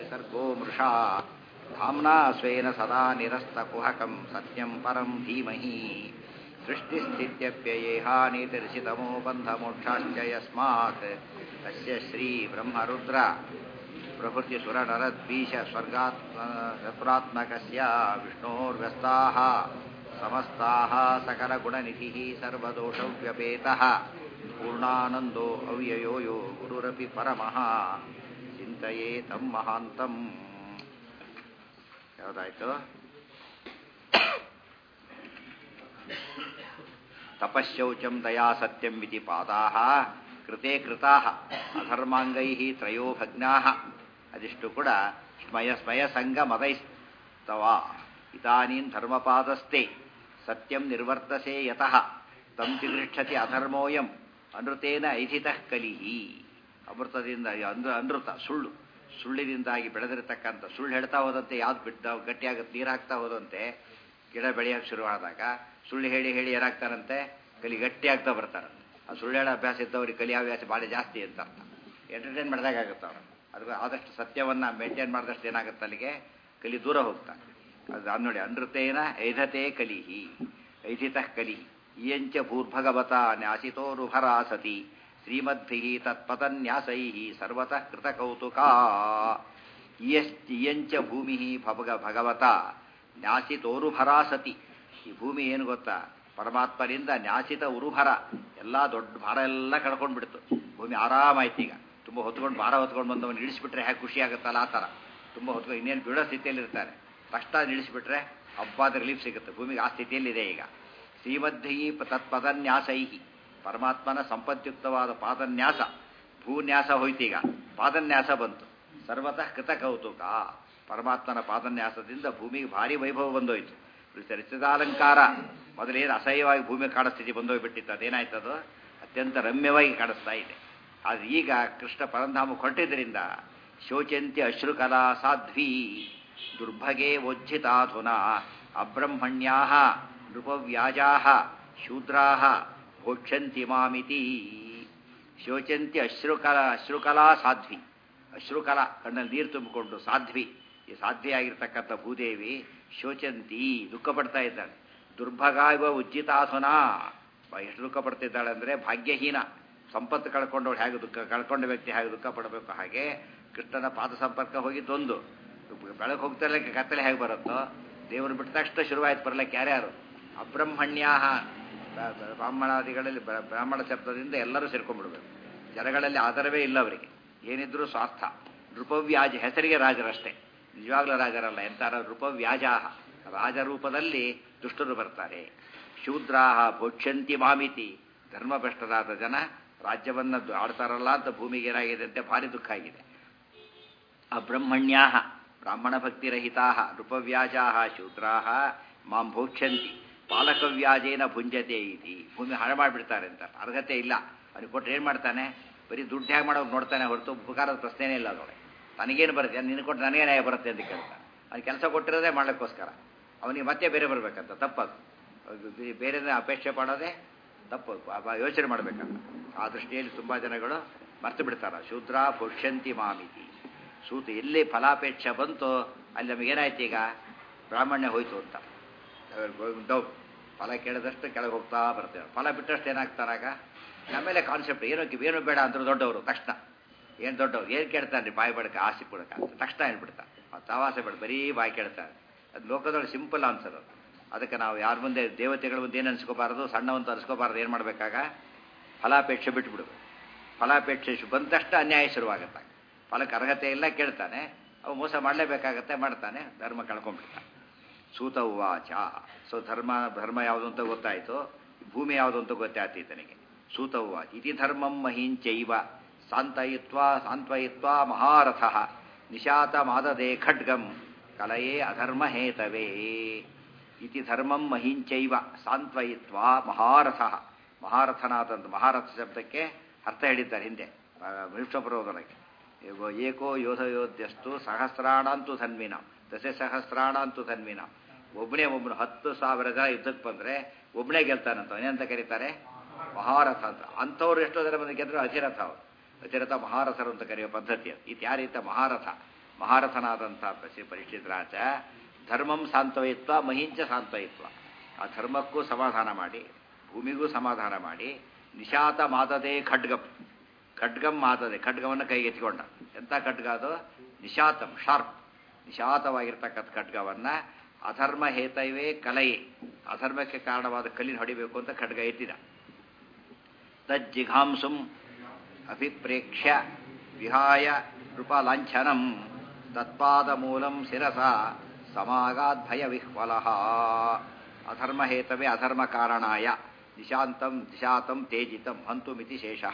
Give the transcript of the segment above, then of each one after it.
विसर्गो मृषा धाम्ना स्वेन सदा निरस्तकुहकं सत्यं परं धीमहि सृष्टिस्थित्यप्ययेहानितिर्षितमो बन्धमोक्षाश्च यस्मात् तस्य श्रीब्रह्मरुद्र प्रभृतिसुरनरद्वीष स्वर्गात्मकस्य विष्णोर्व्यस्ताः समस्ताः सकलगुणनिधिः सर्वदोषव्यपेतः पूर्णानन्दो अव्ययो यो गुरुरपि परमः ಚಿಂತೆಯೇ ತಮ್ಮ ಮಹಾಂತಂ ಯಾವುದಾಯ್ತು ತಪಶೌಚಂ ದಯಾ ಸತ್ಯಂ ಇತಿ ಪಾದಾಹ ಕೃತೆ ಕೃತಾ ಅಧರ್ಮಾಂಗೈ ತ್ರಯೋ ಭಗ್ನಾ ಅದಿಷ್ಟು ಕೂಡ ಸ್ಮಯ ಸ್ಮಯ ಸಂಗ ಮದೈಸ್ತವ ಇದಾನೀಂ ಧರ್ಮಪಾದಸ್ತೆ ಸತ್ಯಂ ನಿರ್ವರ್ತಸೆ ಯತಃ ತಂ ತಿಗೃಕ್ಷತಿ ಅಧರ್ಮೋಯಂ ಅನೃತೇನ ಐಧಿತಃ ಕಲಿಹಿ ಅಮೃತದಿಂದ ಅಂದ್ರ ಅನೃತ ಸುಳ್ಳು ಸುಳ್ಳಿನಿಂದಾಗಿ ಬೆಳೆದಿರತಕ್ಕಂಥ ಸುಳ್ಳು ಹೇಳ್ತಾ ಹೋದಂತೆ ಯಾವ್ದು ಬಿಟ್ಟು ಗಟ್ಟಿಯಾಗುತ್ತೆ ನೀರು ಹಾಕ್ತಾ ಹೋದಂತೆ ಗಿಡ ಬೆಳೆಯೋಕೆ ಶುರುವಾದಾಗ ಸುಳ್ಳು ಹೇಳಿ ಹೇಳಿ ಏನಾಗ್ತಾರಂತೆ ಕಲಿ ಗಟ್ಟಿ ಆಗ್ತಾ ಬರ್ತಾರೆ ಆ ಸುಳ್ಳು ಹೇಳೋ ಅಭ್ಯಾಸ ಇದ್ದವ್ರಿಗೆ ಕಲಿ ಅಭ್ಯಾಸ ಭಾಳ ಜಾಸ್ತಿ ಅಂತ ಅರ್ಥ ಎಂಟರ್ಟೈನ್ ಮಾಡಿದಾಗ ಆಗುತ್ತೆ ಅವರು ಅದು ಆದಷ್ಟು ಸತ್ಯವನ್ನು ಮೇಂಟೈನ್ ಮಾಡಿದಷ್ಟು ಏನಾಗುತ್ತೆ ಅಲ್ಲಿಗೆ ಕಲಿ ದೂರ ಹೋಗ್ತಾರೆ ಅದು ಅದು ನೋಡಿ ಅನೃತೇನ ಐಧತೆ ಕಲಿಹಿ ಐಧಿತಃ ಕಲಿಹಿ ಇಯಂಚ ಭೂರ್ಭಗವತ ನ್ಯಾಸಿತೋರುಭರಾ ಸತಿ ಶ್ರೀಮದ್ಭಿ ತತ್ಪತನ್ಯಾಸೈ ಸರ್ವತಃ ಕೃತಕೌತುಕ ಇಯಂಚ ಭೂಮಿ ಭಗ ಭಗವತ ನ್ಯಾಸಿತೋರುಭರಾ ಸತಿ ಈ ಭೂಮಿ ಏನು ಗೊತ್ತಾ ಪರಮಾತ್ಮನಿಂದ ನ್ಯಾಸಿತ ಉರುಭರ ಎಲ್ಲ ದೊಡ್ಡ ಭಾರ ಎಲ್ಲ ಕಳ್ಕೊಂಡು ಬಿಡ್ತು ಭೂಮಿ ಆರಾಮಾಯ್ತು ಈಗ ತುಂಬ ಹೊತ್ಕೊಂಡು ಭಾರ ಹೊತ್ಕೊಂಡು ಬಂದವನು ಇಳಿಸ್ಬಿಟ್ರೆ ಹೇಗೆ ಖುಷಿ ಆಗುತ್ತಲ್ಲ ಆ ಥರ ತುಂಬ ಹೊತ್ಕೊಂಡು ಇನ್ನೇನು ಬೀಳೋ ಸ್ಥಿತಿಯಲ್ಲಿ ಇರ್ತಾರೆ ಕಷ್ಟ ಇಳಿಸ್ಬಿಟ್ರೆ ಹಬ್ಬಾದ ರಿಲೀಫ್ ಸಿಗುತ್ತೆ ಭೂಮಿಗೆ ಆ ಸ್ಥಿತಿಯಲ್ಲಿದೆ ಈಗ ಶ್ರೀಮದ್ಧಿ ತತ್ಪದನ್ಯಾಸೈ ಪರಮಾತ್ಮನ ಸಂಪತ್ಯುಕ್ತವಾದ ಪಾದನ್ಯಾಸ ಭೂನ್ಯಾಸ ಹೋಯ್ತೀಗ ಪಾದನ್ಯಾಸ ಬಂತು ಸರ್ವತಃ ಕೃತ ಕೌತುಕ ಪರಮಾತ್ಮನ ಪಾದನ್ಯಾಸದಿಂದ ಭೂಮಿಗೆ ಭಾರಿ ವೈಭವ ಬಂದೋಯ್ತು ಚರಿತ್ರಾಲಂಕಾರ ಮೊದಲೇನು ಅಸಹ್ಯವಾಗಿ ಭೂಮಿ ಕಾಡೋ ಸ್ಥಿತಿ ಬಂದೋಗ್ಬಿಟ್ಟಿತ್ತು ಅದೇನಾಯ್ತದು ಅತ್ಯಂತ ರಮ್ಯವಾಗಿ ಕಾಣಿಸ್ತಾ ಇದೆ ಆದರೆ ಈಗ ಕೃಷ್ಣ ಪರಂಧಾಮ ಹೊರಟಿದ್ರಿಂದ ಶೋಚಂತ್ಯ ಅಶ್ರುಕಲಾ ಸಾಧ್ವಿ ದುರ್ಭಗೆ ವೋಜ್ಜಿತಾಧುನಾ ಅಬ್ರಹ್ಮಣ್ಯಾ ನೃಪವ್ಯಾಜಾ ಶೂದ್ರಾ ಭೋಕ್ಷಂತಿ ಮಾಮಿತಿ ಶೋಚಂತಿ ಅಶ್ರುಕಲಾ ಅಶ್ರುಕಲಾ ಸಾಧ್ವಿ ಅಶ್ರುಕಲಾ ಕಣ್ಣಲ್ಲಿ ನೀರು ತುಂಬಿಕೊಂಡು ಸಾಧ್ವಿ ಈ ಸಾಧ್ವಿಯಾಗಿರ್ತಕ್ಕಂಥ ಭೂದೇವಿ ಶೋಚಂತಿ ದುಃಖ ಪಡ್ತಾ ಇದ್ದಾಳೆ ದುರ್ಭಗ ಇವ ಉಜ್ಜಿತಾಸುನಾ ಎಷ್ಟು ದುಃಖ ಪಡ್ತಿದ್ದಾಳೆ ಅಂದರೆ ಭಾಗ್ಯಹೀನ ಸಂಪತ್ತು ಕಳ್ಕೊಂಡವಳು ಹೇಗೆ ದುಃಖ ಕಳ್ಕೊಂಡ ವ್ಯಕ್ತಿ ಹೇಗೆ ದುಃಖ ಪಡಬೇಕು ಹಾಗೆ ಕೃಷ್ಣನ ಪಾದ ಸಂಪರ್ಕ ಹೋಗಿದ್ದೊಂದು ಬೆಳಗ್ಗೆ ಹೋಗ್ತಾರೆ ಕತ್ತಲೆ ಹೇಗೆ ಬರುತ್ತೋ ದೇವರು ಬಿಟ್ಟ ತಕ್ಷಣ ಶುರುವಾಯ್ತು ಬರ್ಲಿಕ್ಕೆ ಯಾರ್ಯಾರು ಅಬ್ರಹ್ಮಣ್ಯಾ ಬ್ರಾಹ್ಮಣಾದಿಗಳಲ್ಲಿ ಬ್ರಾಹ್ಮಣ ಶಬ್ದದಿಂದ ಎಲ್ಲರೂ ಸೇರ್ಕೊಂಡ್ಬಿಡ್ಬೇಕು ಜನಗಳಲ್ಲಿ ಆಧಾರವೇ ಇಲ್ಲ ಅವರಿಗೆ ಏನಿದ್ರು ಸ್ವಾರ್ಥ ನೃಪವ್ಯಾಜ ಹೆಸರಿಗೆ ರಾಜರಷ್ಟೇ ನಿಜವಾಗ್ಲೂ ರಾಜರಲ್ಲ ಎಂತಾರ ನೃಪವ್ಯಾಜಾಹ ರಾಜರೂಪದಲ್ಲಿ ದುಷ್ಟರು ಬರ್ತಾರೆ ಶೂದ್ರಾಹ ಭೋಕ್ಷಂತಿ ಮಾಮಿತಿ ಧರ್ಮಭ್ರಷ್ಟರಾದ ಜನ ರಾಜ್ಯವನ್ನು ಆಡ್ತಾರಲ್ಲ ಅಂತ ಭೂಮಿಗೆ ಏನಾಗಿದೆ ಅಂತ ಭಾರಿ ದುಃಖ ಆಗಿದೆ ಅಬ್ರಹ್ಮಣ್ಯಾ ಬ್ರಾಹ್ಮಣ ಭಕ್ತಿರಹಿತಾ ನೃಪವ್ಯಾಜಾ ಶೂದ್ರಾ ಮಾಂ ಭೋಕ್ಷಂತಿ ಪಾಲಕವ್ಯಾಜೇನ ಭುಂಜತೆ ಇತಿ ಭೂಮಿ ಹಾಳು ಮಾಡಿಬಿಡ್ತಾರೆ ಅಂತ ಅರ್ಹತೆ ಇಲ್ಲ ಅವ್ನಿಗೆ ಕೊಟ್ಟರೆ ಏನು ಮಾಡ್ತಾನೆ ಬರೀ ದುಡ್ಡು ಹೇಗೆ ಮಾಡೋದು ನೋಡ್ತಾನೆ ಹೊರತು ಉಪಕಾರದ ಪ್ರಶ್ನೆನೇ ಇಲ್ಲ ಅದೊಳಗೆ ನನಗೇನು ಬರುತ್ತೆ ನಿನ್ನ ಕೊಟ್ಟು ನನಗೆ ನ್ಯಾಯ ಬರುತ್ತೆ ಅಂತ ಕೇಳ್ತಾನೆ ಅವ್ನು ಕೆಲಸ ಕೊಟ್ಟಿರೋದೇ ಮಾಡಲಿಕ್ಕೋಸ್ಕರ ಅವನಿಗೆ ಮತ್ತೆ ಬೇರೆ ಬರಬೇಕಂತ ತಪ್ಪದು ಬೇರೆ ಅಪೇಕ್ಷೆ ಪಡೋದೇ ತಪ್ಪು ಯೋಚನೆ ಮಾಡಬೇಕಂತ ಆ ದೃಷ್ಟಿಯಲ್ಲಿ ತುಂಬ ಜನಗಳು ಮರ್ತು ಬಿಡ್ತಾರೆ ಶೂದ್ರ ಭುಷ್ಯಂತಿ ಮಾಮಿತಿ ಸೂತ ಎಲ್ಲಿ ಫಲಾಪೇಕ್ಷೆ ಬಂತು ಅಲ್ಲಿ ನಮಗೇನಾಯ್ತು ಈಗ ಬ್ರಾಹ್ಮಣ್ಯ ಹೋಯ್ತು ಅಂತ ಡೌಟ್ ಫಲ ಕೇಳಿದಷ್ಟು ಕೆಳಗೆ ಹೋಗ್ತಾ ಬರ್ತೇವೆ ಫಲ ಬಿಟ್ಟಷ್ಟು ಏನಾಗ್ತಾರಾಗ ಆಮೇಲೆ ಕಾನ್ಸೆಪ್ಟ್ ಏನೋ ಏನು ಬೇಡ ಅಂತಾರೆ ದೊಡ್ಡವರು ತಕ್ಷಣ ಏನು ದೊಡ್ಡವ್ರು ಏನು ಕೇಳ್ತಾರೆ ರೀ ಬಾಯಿ ಬಡಕ ಆಸೆ ಕೊಡಕ ಅಂತ ತಕ್ಷಣ ಹೇಳ್ಬಿಡ್ತಾರೆ ತವಾಸೆ ಬೇಡ ಬರೀ ಬಾಯಿ ಕೇಳ್ತಾರೆ ಅದು ಲೋಕದೊಳಗೆ ಸಿಂಪಲ್ ಆನ್ಸರ್ ಅದು ಅದಕ್ಕೆ ನಾವು ಯಾರ ಮುಂದೆ ದೇವತೆಗಳ ಮುಂದೆ ಏನು ಅನ್ಸ್ಕೋಬಾರ್ದು ಸಣ್ಣವಂತ ಅನ್ಸ್ಕೋಬಾರ್ದು ಏನು ಮಾಡಬೇಕಾಗ ಫಲಾಪೇಕ್ಷೆ ಬಿಟ್ಬಿಡ್ಬೇಕು ಫಲಾಪೇಕ್ಷೆ ಬಂದ ತಕ್ಷಣ ಅನ್ಯಾಯ ಶುರುವಾಗುತ್ತೆ ಫಲಕ್ಕೆ ಅರ್ಹತೆ ಇಲ್ಲ ಕೇಳ್ತಾನೆ ಅವು ಮೋಸ ಮಾಡಲೇಬೇಕಾಗತ್ತೆ ಮಾಡ್ತಾನೆ ಧರ್ಮ ಕಳ್ಕೊಂಡ್ಬಿಡ್ತಾನೆ ಸೂತ ಉವಾಚ ಸೊ ಧರ್ಮ ಧರ್ಮ ಯಾವುದು ಅಂತ ಗೊತ್ತಾಯಿತು ಭೂಮಿ ಯಾವುದು ಅಂತ ಗೊತ್ತಾಯ್ತು ಈತನಿಗೆ ಸೂತ ಉವಾಚ ಇತಿ ಧರ್ಮಂ ಮಹೀಂಚೈವ ಸಾಂತಯಿತ್ವ ಸಾಂತ್ವಯಿತ್ವ ಮಹಾರಥ ನಿಶಾತ ಮಾದದೆ ಖಡ್ಗಂ ಕಲಯೇ ಅಧರ್ಮ ಹೇತವೇ ಇತಿ ಧರ್ಮಂ ಮಹೀಂಚೈವ ಸಾಂತ್ವಯಿತ್ವ ಮಹಾರಥ ಮಹಾರಥನಾದಂತ ಮಹಾರಥ ಶಬ್ದಕ್ಕೆ ಅರ್ಥ ಹೇಳಿದ್ದಾರೆ ಹಿಂದೆ ವಿಷ್ಣುಪರ್ವದೊಳಗೆ ಏಕೋ ಯೋಧ ಯೋಧ್ಯಸ್ತು ಸಹಸ್ರಾಣಂತು ಧನ್ವಿನ ದಶ ಸಹಸ್ರಾಣಂತು ಧನ್ವಿನ ಒಬ್ಬನೇ ಒಬ್ಬನು ಹತ್ತು ಸಾವಿರ ಜನ ಯುದ್ಧಕ್ಕೆ ಬಂದರೆ ಒಬ್ಬನೇ ಗೆಲ್ತಾನಂತ ಏನಂತ ಕರೀತಾರೆ ಮಹಾರಥ ಅಂತ ಅಂಥವ್ರು ಎಷ್ಟೋ ಜನ ಬಂದು ಗೆದ್ರು ಅಧಿರಥ ಅವರು ಅಧಿರಥ ಮಹಾರಥರು ಅಂತ ಕರೆಯೋ ಪದ್ಧತಿ ಅದು ಇದು ಯಾರೀತ ಮಹಾರಥ ಮಹಾರಥನಾದಂಥ ಶ್ರೀ ಪರೀಕ್ಷಿತ್ ರಾಜ ಧರ್ಮಂ ಸಾಂತ್ವಯಿತ್ವ ಮಹಿಂಚ ಸಾಂತ್ವಯಿತ್ವ ಆ ಧರ್ಮಕ್ಕೂ ಸಮಾಧಾನ ಮಾಡಿ ಭೂಮಿಗೂ ಸಮಾಧಾನ ಮಾಡಿ ನಿಶಾತ ಮಾದದೆ ಖಡ್ಗಂ ಖಡ್ಗಂ ಮಾದದೆ ಖಡ್ಗವನ್ನು ಕೈಗೆತ್ತಿಕೊಂಡ ಎಂಥ ಖಡ್ಗ ಅದು ನಿಶಾತಂ ಶಾರ್ಪ್ ನಿಶಾತವಾಗಿರ್ತಕ್ಕಂಥ ಖಡ್ಗವನ್ನು ಅಧರ್ಮ ಹೇತೈವೇ ಕಲೆಯೇ ಅಧರ್ಮಕ್ಕೆ ಕಾರಣವಾದ ಕಲ್ಲಿನ ಹೊಡಿಬೇಕು ಅಂತ ಖಡ್ಗ ಎತ್ತಿದ ತಜ್ಜಿಘಾಂಸುಂ ಅಭಿಪ್ರೇಕ್ಷ್ಯ ವಿಹಾಯ ನೃಪಲಾಂಛನಂ ತತ್ಪಾದಮೂಲಂ ಶಿರಸ ಸಮಾಗಾದ್ಭಯ ವಿಹ್ವಲ ಅಧರ್ಮ ಹೇತವೇ ಅಧರ್ಮ ಕಾರಣಾಯ ನಿಶಾಂತಂ ದಿಶಾತಂ ತೇಜಿತಂ ಹಂತುಮಿತಿ ಶೇಷಃ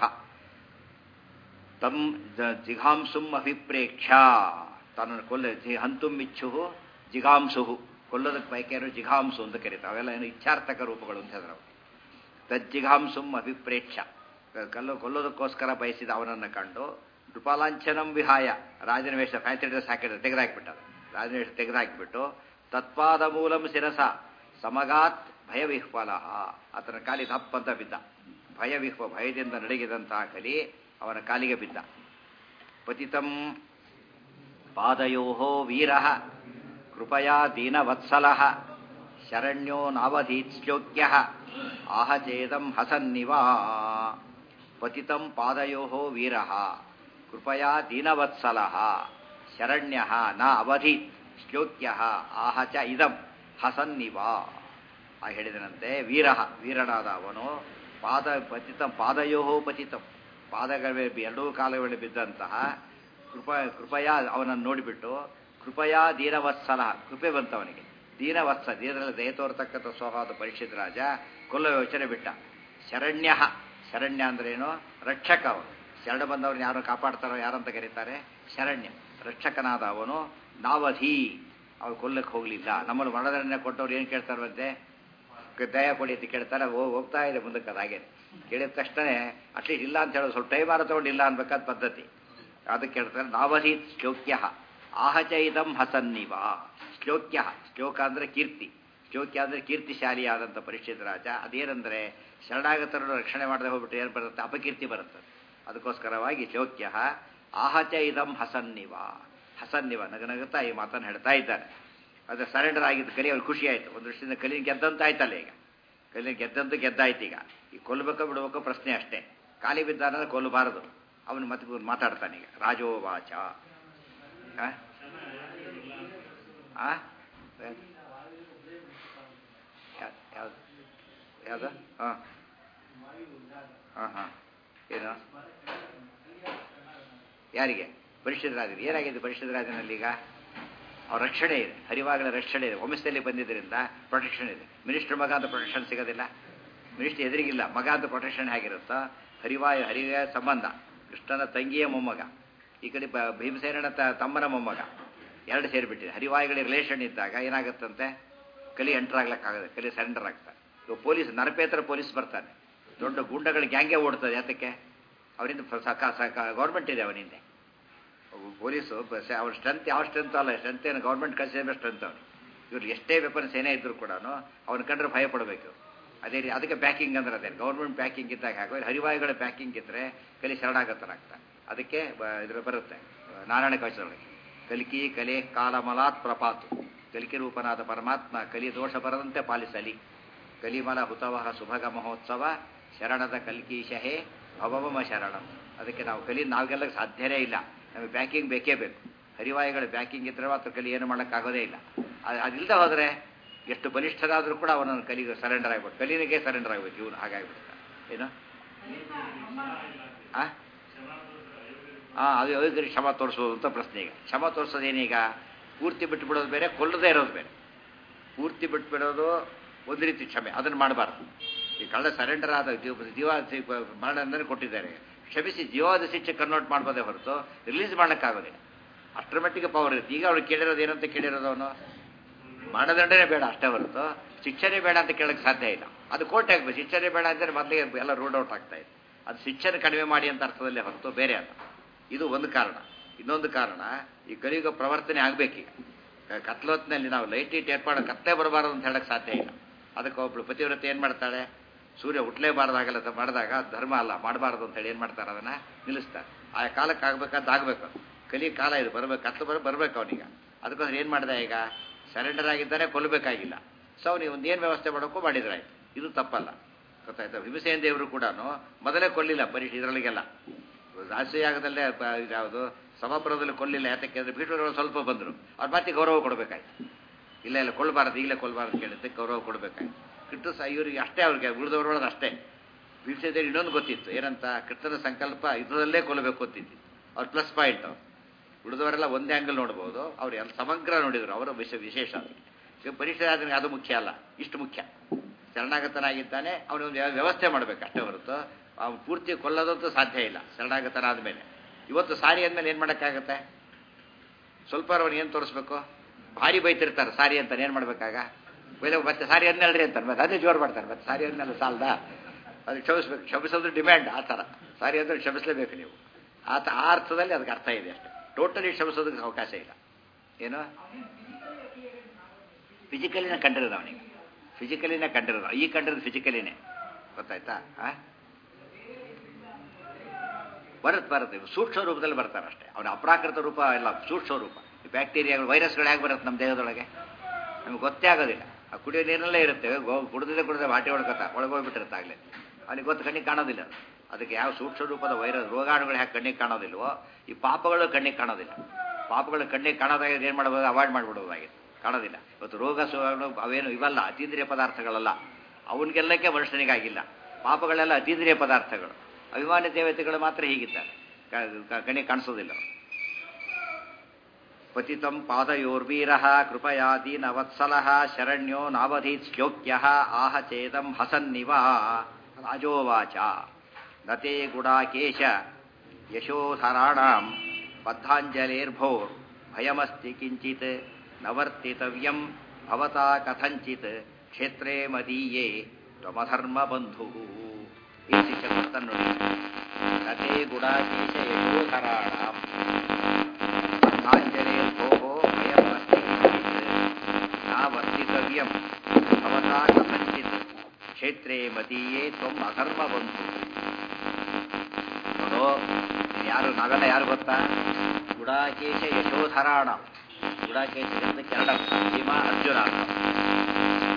ತಂ ಜಿಘಾಂಸುಂ ಅಭಿಪ್ರೇಕ್ಷ್ಯ ತನ್ನನ್ನು ಕೊಲ್ಲ ಜಿ- ಹಂತುಂ ಇಚ್ಛು ಜಿಘಾಂಸು ಕೊಲ್ಲೋದಕ್ಕೆ ಬಯಕೆಯನ್ನು ಜಿಘಾಂಸು ಅಂತ ಕರೀತಾರೆ ಅವೆಲ್ಲ ಏನು ಇಚ್ಛಾರ್ಥಕ ರೂಪಗಳು ಅಂತ ಹೇಳಿದ್ರು ತಜ್ಜಿಘಾಂಸುಂ ಅಭಿಪ್ರೇಕ್ಷ ಕಲ್ಲು ಕೊಲ್ಲೋದಕ್ಕೋಸ್ಕರ ಬಯಸಿದ ಅವನನ್ನು ಕಂಡು ನೃಪಾಲಾಂಛನಂ ವಿಹಾಯ ರಾಜನ ವೇಷ ಫ್ಯಾನ್ಸಿ ಡ್ರೆಸ್ ಹಾಕಿದ್ರೆ ತೆಗೆದಾಕ್ಬಿಟ್ಟ ರಾಜನ ವೇಷ ತೆಗೆದಾಕ್ಬಿಟ್ಟು ತತ್ಪಾದ ಮೂಲಂ ಶಿರಸ ಸಮಗಾತ್ ಭಯವಿಹ್ವಲ ಆತನ ಕಾಲಿ ದಪ್ಪಂತ ಬಿದ್ದ ಭಯವಿಹ್ವ ಭಯದಿಂದ ನಡಗಿದಂತಹ ಕಲಿ ಅವನ ಕಾಲಿಗೆ ಬಿದ್ದ ಪತಿತಂ ಪಾದಯೋ ವೀರ ಕೃಪಯಾ ದೀನವತ್ಸಲ ಶರಣ್ಯೋ ನಾವಧೀತ್ ಶ್ಲೋಕ್ಯ ಆಹಚೇದಂ ಹಸನ್ನಿವಾ ಪತಿತಂ ಪಾದಯೋ ವೀರ ಕೃಪಯಾ ದೀನವತ್ಸಲ ಶರಣ್ಯ ನ ಅವಧೀತ್ ಶ್ಲೋಕ್ಯ ಆಹ ಚ ಇದಂ ಹಸನ್ನಿವಾ ಆ ಹೇಳಿದನಂತೆ ವೀರ ವೀರನಾದ ಅವನು ಪಾದ ಪತಿತಂ ಪಾದಯೋ ಪತಿತಂ ಪಾದಗಳ ಮೇಲೆ ಎರಡೂ ಕಾಲುಗಳಲ್ಲಿ ಬಿದ್ದಂತಹ ಕೃಪ ಕೃಪಯಾ ಅವನನ್ನು ನೋಡಿಬಿಟ್ಟು ಕೃಪಯಾ ದೀನವತ್ಸಲ ಕೃಪೆ ಬಂತವನಿಗೆ ದೀನವತ್ಸ ದೀನದಲ್ಲಿ ದಯ ತೋರ್ತಕ್ಕಂಥ ಸ್ವಭಾವದ ಪರಿಷತ್ ರಾಜ ಕೊಲ್ಲ ಯೋಚನೆ ಬಿಟ್ಟ ಶರಣ್ಯ ಶರಣ್ಯ ಅಂದ್ರೇನು ರಕ್ಷಕ ಅವನು ಶರಣ ಬಂದವ್ರನ್ನ ಯಾರು ಕಾಪಾಡ್ತಾರೋ ಯಾರಂತ ಕರೀತಾರೆ ಶರಣ್ಯ ರಕ್ಷಕನಾದ ಅವನು ನಾವಧಿ ಅವ್ರು ಕೊಲ್ಲಕ್ಕೆ ಹೋಗಲಿಲ್ಲ ನಮ್ಮನ್ನು ಮರಣದಂಡನೆ ಕೊಟ್ಟವ್ರು ಏನು ಕೇಳ್ತಾರಂತೆ ದಯ ಕೊಡಿ ಅಂತ ಕೇಳ್ತಾರೆ ಹೋಗ್ ಹೋಗ್ತಾ ಇದೆ ಮುಂದಕ್ಕೆ ಅದು ಹಾಗೇನೆ ಕೇಳಿದ ತಕ್ಷಣ ಅಟ್ಲೀಸ್ಟ್ ಇಲ್ಲ ಅಂತ ಹೇಳೋದು ಸ್ವಲ್ಪ ಟೈಮ್ ಆರ ತಗೊಂಡಿಲ್ಲ ಅನ್ಬೇಕಾದ ಪದ್ಧತಿ ಅದಕ್ಕೆ ಕೇಳ್ತಾರೆ ನಾವಧಿ ಶ್ಲೋಕ್ಯ ಆಹಚ ಇದಂ ಹಸನ್ನಿವ ಶ್ಲೋಕ್ಯ ಶ್ಲೋಕ ಅಂದರೆ ಕೀರ್ತಿ ಶ್ಲೋಕ್ಯ ಅಂದರೆ ಕೀರ್ತಿಶಾಲಿಯಾದಂಥ ಪರಿಷತ್ ರಾಜ ಅದೇನೆಂದರೆ ಶರಣಾಗತರನ್ನು ರಕ್ಷಣೆ ಮಾಡದೆ ಹೋಗ್ಬಿಟ್ಟು ಏನು ಬರುತ್ತೆ ಅಪಕೀರ್ತಿ ಬರುತ್ತೆ ಅದಕ್ಕೋಸ್ಕರವಾಗಿ ಶ್ಲೋಕ್ಯ ಆಹಚ ಇದಂ ಹಸನ್ನಿವ ಹಸನ್ನಿವ ನಗನಗುತ್ತಾ ಈ ಮಾತನ್ನು ಹೇಳ್ತಾ ಇದ್ದಾರೆ ಅದು ಸರೆಂಡರ್ ಆಗಿದ್ದು ಕಲಿ ಅವ್ರಿಗೆ ಖುಷಿ ಆಯಿತು ಒಂದು ದೃಷ್ಟಿಯಿಂದ ಕಲಿನ ಗೆದ್ದಂತ ಆಯ್ತಲ್ಲ ಈಗ ಕಲಿನ ಗೆದ್ದಂತೂ ಗೆದ್ದಾಯ್ತು ಈಗ ಈ ಕೊಲ್ಲಬೇಕೋ ಬಿಡಬೇಕೋ ಪ್ರಶ್ನೆ ಅಷ್ಟೇ ಖಾಲಿ ಬಿದ್ದಾನಂದ್ರೆ ಕೊಲ್ಲಬಾರದು ಅವನು ಮತ್ತೆ ಮಾತಾಡ್ತಾನೆ ಈಗ ರಾಜೋವಾಚ ಆ? ಆ? ಯಾ- ಯಾವ್ದು ಯಾವುದು ಹಾಂ ಹಾಂ ಹಾಂ ಏನು ಯಾರಿಗೆ ಪರಿಷತ್ ರಾಜರು ಏನಾಗಿದೆ ಪರಿಷತ್ ರಾಜನಲ್ಲಿ ಈಗ ಅವ್ರ ರಕ್ಷಣೆ ಇದೆ ಹರಿವಾಗಲ ರಕ್ಷಣೆ ಇದೆ ವಂಶದಲ್ಲಿ ಬಂದಿದ್ದರಿಂದ ಪ್ರೊಟೆಕ್ಷನ್ ಇದೆ ಮಿನಿಸ್ಟರ್ ಮಗ ಅಂತ ಪ್ರೊಟೆಕ್ಷನ್ ಸಿಗೋದಿಲ್ಲ ಮಿನಿಸ್ಟರ್ ಎದುರಿಗಿಲ್ಲ ಮಗ ಅಂತ ಪ್ರೊಟೆಕ್ಷನ್ ಹೇಗಿರುತ್ತೋ ಹರಿವಾಯ ಹರಿವ ಸಂಬಂಧ ಕೃಷ್ಣನ ತಂಗಿಯ ಮೊಮ್ಮಗ ಈ ಕಡೆ ಬ- ಭೀಮಸೇನನ ತ- ತಮ್ಮನ ಮೊಮ್ಮಗ ಎರಡು ಸೇರಿಬಿಟ್ಟಿದೆ ಹರಿವಾಯುಗಳ ರಿಲೇಷನ್ ಇದ್ದಾಗ ಏನಾಗುತ್ತಂತೆ ಕಲಿ ಎಂಟರ್ ಆಗ್ಲಿಕ್ಕಾಗದೆ ಕಲಿ ಸರೆಂಡರ್ ಆಗ್ತಾರೆ ಇವಾಗ ಪೊಲೀಸ್ ನರಪೇತರ ಪೊಲೀಸ್ ಬರ್ತಾನೆ ದೊಡ್ಡ ಗುಂಡಗಳ ಗ್ಯಾಂಗೆ ಓಡ್ತದೆ ಯಾತಕ್ಕೆ ಅವರಿಂದ ಸಕ ಸಕ ಗೌರ್ಮೆಂಟ್ ಇದೆ ಅವನಿಂದೆ ಪೊಲೀಸು ಬಸ್ ಅವ್ರ ಸ್ಟ್ರೆಂತ್ ಯಾವ ಸ್ಟ್ರೆಂತ್ ಅಲ್ಲ ಸ್ಟ್ರೆಂತ್ ಏನು ಗೌರ್ಮೆಂಟ್ ಕನ್ಸಿಡರ್ ಸ್ಟ್ರೆಂತ್ ಅವನು ಇವ್ರು ಎಷ್ಟೇ ವೆಪನ್ಸ್ ಏನೇ ಇದ್ರು ಕೂಡ ಅವನ ಕಂಡ್ರೆ ಭಯ ಪಡಬೇಕು ಅದೇ ರೀತಿ ಅದಕ್ಕೆ ಬ್ಯಾಕಿಂಗ್ ಅಂದ್ರೆ ಅದೇ ಗೌರ್ಮೆಂಟ್ ಬ್ಯಾಕಿಂಗ್ ಇದ್ದಾಗ ಹಾಕೋ ಹರಿವಾಯುಗಳ ಬ್ಯಾಕಿಂಗ್ ಇದ್ದರೆ ಕಲಿ ಶರಣಾಗತರಾಗ್ತಾರೆ ಅದಕ್ಕೆ ಬ- ಇದ್ರ ಬರುತ್ತೆ ನಾರಾಯಣ ಕವಚದೊಳಗೆ ಕಲಿಕಿ ಕಲೆ ಕಾಲಮಲಾತ್ ಪ್ರಪಾತು ಕಲಿಕೆ ರೂಪನಾದ ಪರಮಾತ್ಮ ಕಲಿ ದೋಷ ಬರದಂತೆ ಪಾಲಿಸಲಿ ಕಲಿಮಲ ಹುತವಹ ಸುಭಗ ಮಹೋತ್ಸವ ಶರಣದ ಕಲ್ಕೀಶಹೇ ಭವಮ ಶರಣಂ ಅದಕ್ಕೆ ನಾವು ಕಲಿ ನಾವೆಲ್ಲ ಸಾಧ್ಯನೇ ಇಲ್ಲ ನಮಗೆ ಬ್ಯಾಕಿಂಗ್ ಬೇಕೇ ಬೇಕು ಹರಿವಾಯುಗಳ ಬ್ಯಾಕಿಂಗ್ ಇದ್ರೆ ಮಾತ್ರ ಕಲಿ ಏನು ಮಾಡೋಕ್ಕಾಗೋದೇ ಇಲ್ಲ ಅದು ಅದಿಲ್ಲದೆ ಹೋದರೆ ಎಷ್ಟು ಬಲಿಷ್ಠರಾದರೂ ಕೂಡ ಅವನನ್ನು ಕಲಿಗೆ ಸರೆಂಡರ್ ಆಗ್ಬೇಕು ಕಲಿನಿಗೆ ಸರೆಂಡರ್ ಆಗ್ಬೇಕು ಇವನು ಹಾಗಾಗ್ಬಿಡ್ತಾನೆ ಏನು ಆ ಹಾಂ ಅದು ಯೋಗರಿಗೆ ಕ್ಷಮ ತೋರಿಸೋದು ಅಂತ ಪ್ರಶ್ನೆ ಈಗ ಕ್ಷಮ ತೋರಿಸೋದೇನೀಗ ಪೂರ್ತಿ ಬಿಟ್ಟುಬಿಡೋದು ಬೇರೆ ಕೊಲ್ಲದೇ ಇರೋದು ಬೇರೆ ಪೂರ್ತಿ ಬಿಟ್ಬಿಡೋದು ಒಂದು ರೀತಿ ಕ್ಷಮೆ ಅದನ್ನು ಮಾಡಬಾರ್ದು ಈ ಕಳ್ಳ ಸರೆಂಡರ್ ಆದ ಜೀವ ಜೀವ ಮರಣದಂಡನೆ ಕೊಟ್ಟಿದ್ದಾರೆ ಕ್ಷಮಿಸಿ ಜೀವಾದ ಶಿಕ್ಷೆ ಕನ್ವರ್ಟ್ ಮಾಡ್ಬೋದೇ ಹೊರತು ರಿಲೀಸ್ ಮಾಡೋಕ್ಕಾಗೋದಿಲ್ಲ ಅಷ್ಟರ ಮಟ್ಟಿಗೆ ಪವರ್ ಇರುತ್ತೆ ಈಗ ಅವ್ರು ಕೇಳಿರೋದು ಏನಂತ ಕೇಳಿರೋದು ಅವನು ಮರಣದಂಡನೆ ಬೇಡ ಅಷ್ಟೇ ಹೊರತು ಶಿಕ್ಷಣೆ ಬೇಡ ಅಂತ ಕೇಳಕ್ಕೆ ಸಾಧ್ಯ ಇಲ್ಲ ಅದು ಕೋರ್ಟ್ ಆಗ್ಬೇಕು ಶಿಕ್ಷಣೆ ಬೇಡ ಅಂದರೆ ಮೊದಲಿಗೆ ಎಲ್ಲ ರೂಡ್ ಔಟ್ ಆಗ್ತಾ ಇದೆ ಅದು ಶಿಕ್ಷಣ ಕಡಿಮೆ ಮಾಡಿ ಅಂತ ಅರ್ಥದಲ್ಲೇ ಹೊರತು ಬೇರೆ ಅಲ್ಲ ಇದು ಒಂದು ಕಾರಣ ಇನ್ನೊಂದು ಕಾರಣ ಈ ಕಲಿಯುಗ ಪ್ರವರ್ತನೆ ಆಗಬೇಕೀಗ ಕತ್ಲೊತ್ತಿನಲ್ಲಿ ನಾವು ಲೈಟ್ ಇಟ್ ಏರ್ಪಾಡು ಕತ್ತಲೆ ಬರಬಾರದು ಅಂತ ಹೇಳಕ್ಕೆ ಸಾಧ್ಯ ಇಲ್ಲ ಅದಕ್ಕೆ ಒಬ್ಳು ಪತಿವ್ರತೆ ಏನು ಮಾಡ್ತಾಳೆ ಸೂರ್ಯ ಹುಟ್ಲೇಬಾರ್ದಾಗಲ್ಲ ಅಂತ ಮಾಡಿದಾಗ ಧರ್ಮ ಅಲ್ಲ ಮಾಡಬಾರ್ದು ಅಂತ ಹೇಳಿ ಏನು ಮಾಡ್ತಾರೆ ಅದನ್ನು ನಿಲ್ಲಿಸ್ತಾರೆ ಆ ಕಾಲಕ್ಕೆ ಆಗ್ಬೇಕಾದ್ದು ಆಗಬೇಕು ಕಲಿ ಕಾಲ ಇದು ಬರ್ಬೇಕು ಕತ್ತು ಬರ ಬರ್ಬೇಕು ಅವನೀಗ ಅದಕ್ಕೋಸ್ಕರ ಏನು ಮಾಡಿದೆ ಈಗ ಸರೆಂಡರ್ ಆಗಿದ್ದಾನೆ ಕೊಲ್ಲಬೇಕಾಗಿಲ್ಲ ಸೊ ಅವನಿಗೆ ಒಂದು ಏನು ವ್ಯವಸ್ಥೆ ಮಾಡೋಕ್ಕೂ ಮಾಡಿದ್ರಾಯ್ತು ಇದು ತಪ್ಪಲ್ಲ ಗೊತ್ತಾಯ್ತಾ ಭೀಮಸೇನ ದೇವರು ಕೂಡ ಮೊದಲೇ ಕೊಲ್ಲಿಲ್ಲ ಪರೀಕ್ಷೆ ಇದರೊಳಗೆಲ್ಲ ರಾಷ್ಟ್ರೀಯಾಗದಲ್ಲೇ ಯಾವುದು ಸಭಾಪುರದಲ್ಲಿ ಕೊಲ್ಲಿಲ್ಲ ಯಾತಕ್ಕೆ ಅಂದರೆ ಭೀಷ್ಮರು ಸ್ವಲ್ಪ ಬಂದರು ಅವ್ರ ಮತ್ತೆ ಗೌರವ ಕೊಡಬೇಕಾಯ್ತು ಇಲ್ಲ ಇಲ್ಲ ಕೊಲ್ಲಬಾರದು ಈಗಲೇ ಕೊಲ್ಲಬಾರದು ಕೇಳಿದ್ದಕ್ಕೆ ಗೌರವ ಕೊಡಬೇಕಾಯ್ತು ಕೃಷ್ಣ ಸ ಇವರಿಗೆ ಅಷ್ಟೇ ಅವ್ರಿಗೆ ಉಳಿದವ್ರೊಳಗೆ ಅಷ್ಟೇ ಭೀಮಸೇನ ಇನ್ನೊಂದು ಗೊತ್ತಿತ್ತು ಏನಂತ ಕೃಷ್ಣನ ಸಂಕಲ್ಪ ಯುದ್ಧದಲ್ಲೇ ಕೊಲ್ಲಬೇಕು ಅಂತಿತ್ತು ಅವ್ರ ಪ್ಲಸ್ ಪಾಯಿಂಟ್ ಅವ್ರು ಉಳಿದವರೆಲ್ಲ ಒಂದೇ ಆಂಗಲ್ ನೋಡ್ಬೋದು ಅವ್ರು ಎಲ್ಲ ಸಮಗ್ರ ನೋಡಿದ್ರು ಅವರ ವಿಷ ವಿಶೇಷ ಈಗ ಪರೀಕ್ಷೆ ಆದ್ರೆ ಅದು ಮುಖ್ಯ ಅಲ್ಲ ಇಷ್ಟು ಮುಖ್ಯ ಶರಣಾಗತನಾಗಿದ್ದಾನೆ ಅವನೊಂದು ವ್ಯವಸ್ಥೆ ಮಾಡಬೇಕು ಅಷ್ಟೇ ಹೊರತು ಅವನು ಪೂರ್ತಿ ಕೊಲ್ಲೋದಂತೂ ಸಾಧ್ಯ ಇಲ್ಲ ಶರಣಾಗತನಾದ ಮೇಲೆ ಇವತ್ತು ಸಾರಿ ಅಂದಮೇಲೆ ಏನು ಮಾಡೋಕ್ಕಾಗತ್ತೆ ಸ್ವಲ್ಪ ಅವ್ರಿಗೆ ಏನು ತೋರಿಸ್ಬೇಕು ಭಾರಿ ಬೈತಿರ್ತಾರೆ ಸಾರಿ ಅಂತ ಏನು ಮಾಡ್ಬೇಕಾಗ ಬೈಲ ಮತ್ತೆ ಸಾರಿ ಅಂದ್ನಲ್ರಿ ಅಂತಾರೆ ಮತ್ತೆ ಅದೇ ಜೋರು ಮಾಡ್ತಾರೆ ಮತ್ತೆ ಸಾರಿ ಅಂದ್ಮೇಲೆ ಸಾಲದ ಅದು ಕ್ಷಮಿಸ್ಬೇಕು ಕ್ಷಮಿಸೋದು ಡಿಮ್ಯಾಂಡ್ ಆ ಥರ ಸಾರಿ ಅಂದ್ರೆ ಕ್ಷಮಿಸಲೇಬೇಕು ನೀವು ಆತ ಆ ಅರ್ಥದಲ್ಲಿ ಅದಕ್ಕೆ ಅರ್ಥ ಇದೆ ಅಷ್ಟೇ ಟೋಟಲಿ ಕ್ಷಮಿಸೋದಕ್ಕೆ ಅವಕಾಶ ಇಲ್ಲ ಏನು ಫಿಸಿಕಲಿನ ಕಂಡಿರೋದು ಅವನಿಗೆ ಫಿಸಿಕಲಿನ ಕಂಡಿರೋದು ಈ ಕಂಡಿರೋದು ಫಿಸಿಕಲಿನೇ ಗೊತ್ತಾಯ್ತಾ ಆ ಬರುತ್ತೆ ಬರುತ್ತೆ ಸೂಕ್ಷ್ಮ ರೂಪದಲ್ಲಿ ಬರ್ತಾರೆ ಅಷ್ಟೇ ಅವನ ಅಪ್ರಾಕೃತ ರೂಪ ಎಲ್ಲ ಸೂಕ್ಷ್ಮ ರೂಪ ಈ ಬ್ಯಾಕ್ಟೀರಿಯಾಗಳು ವೈರಸ್ಗಳು ಹೇಗೆ ಬರುತ್ತೆ ನಮ್ಮ ದೇಹದೊಳಗೆ ನಮ್ಗೆ ಗೊತ್ತೇ ಆಗೋದಿಲ್ಲ ಆ ಕುಡಿಯೋ ನೀರಲ್ಲೇ ಇರುತ್ತೆ ಗೋ ಕುಡಿದ್ರೆ ಕುಡಿದ್ರೆ ಬಾಟಿ ಒಳಗತ್ತ ಒಳಗೋಗ್ಬಿಟ್ಟಿರುತ್ತೆ ಆಗಲೇ ಅವನಿಗೆ ಗೊತ್ತು ಕಣ್ಣಿಗೆ ಕಾಣೋದಿಲ್ಲ ಅದಕ್ಕೆ ಯಾವ ಸೂಕ್ಷ್ಮ ರೂಪದ ವೈರಸ್ ರೋಗಾಣುಗಳು ಯಾಕೆ ಕಣ್ಣಿಗೆ ಕಾಣೋದಿಲ್ವೋ ಈ ಪಾಪಗಳು ಕಣ್ಣಿಗೆ ಕಾಣೋದಿಲ್ಲ ಪಾಪಗಳು ಕಣ್ಣಿಗೆ ಕಾಣೋದಾಗ ಏನು ಮಾಡ್ಬೋದು ಅವಾಯ್ಡ್ ಮಾಡಿಬಿಡೋದಾಗಿದೆ ಕಾಣೋದಿಲ್ಲ ಇವತ್ತು ರೋಗ ಸುಗಳು ಅವೇನು ಇವಲ್ಲ ಅತೀಂದ್ರಿಯ ಪದಾರ್ಥಗಳಲ್ಲ ಅವನಿಗೆಲ್ಲಕ್ಕೆ ಮನುಷ್ಯನಿಗಾಗಿಲ್ಲ ಪಾಪಗಳೆಲ್ಲ ಅತೀಂದ್ರಿಯ ಪದಾರ್ಥಗಳು ಅಭಿಮಾನಿ ದೇವತೆಗಳು ಮಾತ್ರ ಹೀಗಿದ್ದಾರೆ ಕಣ್ಣಿಗೆ ಕಾಣಿಸೋದಿಲ್ಲ ಪತಿತಂ ಪಾದಯೋರ್ವೀರ ಕೃಪಯಾ ದೀನವತ್ಸಲ ಶರಣ್ಯೋ ನಾವಧೀತ್ ಶ್ಲೋಕ್ಯ ಆಹ ಚೇದಂ ಹಸನ್ನಿವ ರಾಜೋವಾಚ ನತೆ ಗುಡಾಕೇಶ ಯಶೋಧರಾಣಾಂ ಬದ್ಧಾಂಜಲೇರ್ಭೋರ್ ಭಯಮಸ್ತಿ ಕಿಂಚಿತ್ ನವರ್ತಿತವ್ಯಂ ಭವತಾ ಕಥಂಚಿತ್ ಕ್ಷೇತ್ರೇ ಮದೀಯೇ ತ್ವಮಧರ್ಮ ಬಂಧು ಈ ಶಿಕ್ಷಕರ್ತನ್ನು ನೋಡಿ ನತೆ ಗುಡಾಕೇಶ ಯಶೋಧರಾಣಾಂ ಬದ್ಧಾಂಜಲೇರ್ಭೋः ಭಯಮಸ್ತಿ ಕಿಂಚಿತ್ ನ ವರ್ತಿತವ್ಯಂ ಭವತಾ ಕಥಂಚಿತ್ ಕ್ಷೇತ್ರೇ ಮದೀಯೇ ತ್ವಂ ಅಧರ್ಮ ಬಂಧು ನೋಡು ಯಾರು ನಾವೆಲ್ಲ ಯಾರು ಗೊತ್ತಾ ಗುಡಾಕೇಶ ಯಶೋಧರಾಣ ಗುಡಾಕೇಶ ಅಂತ ಕೆರಡ ಭೀಮ ಅರ್ಜುನ ಅಂತ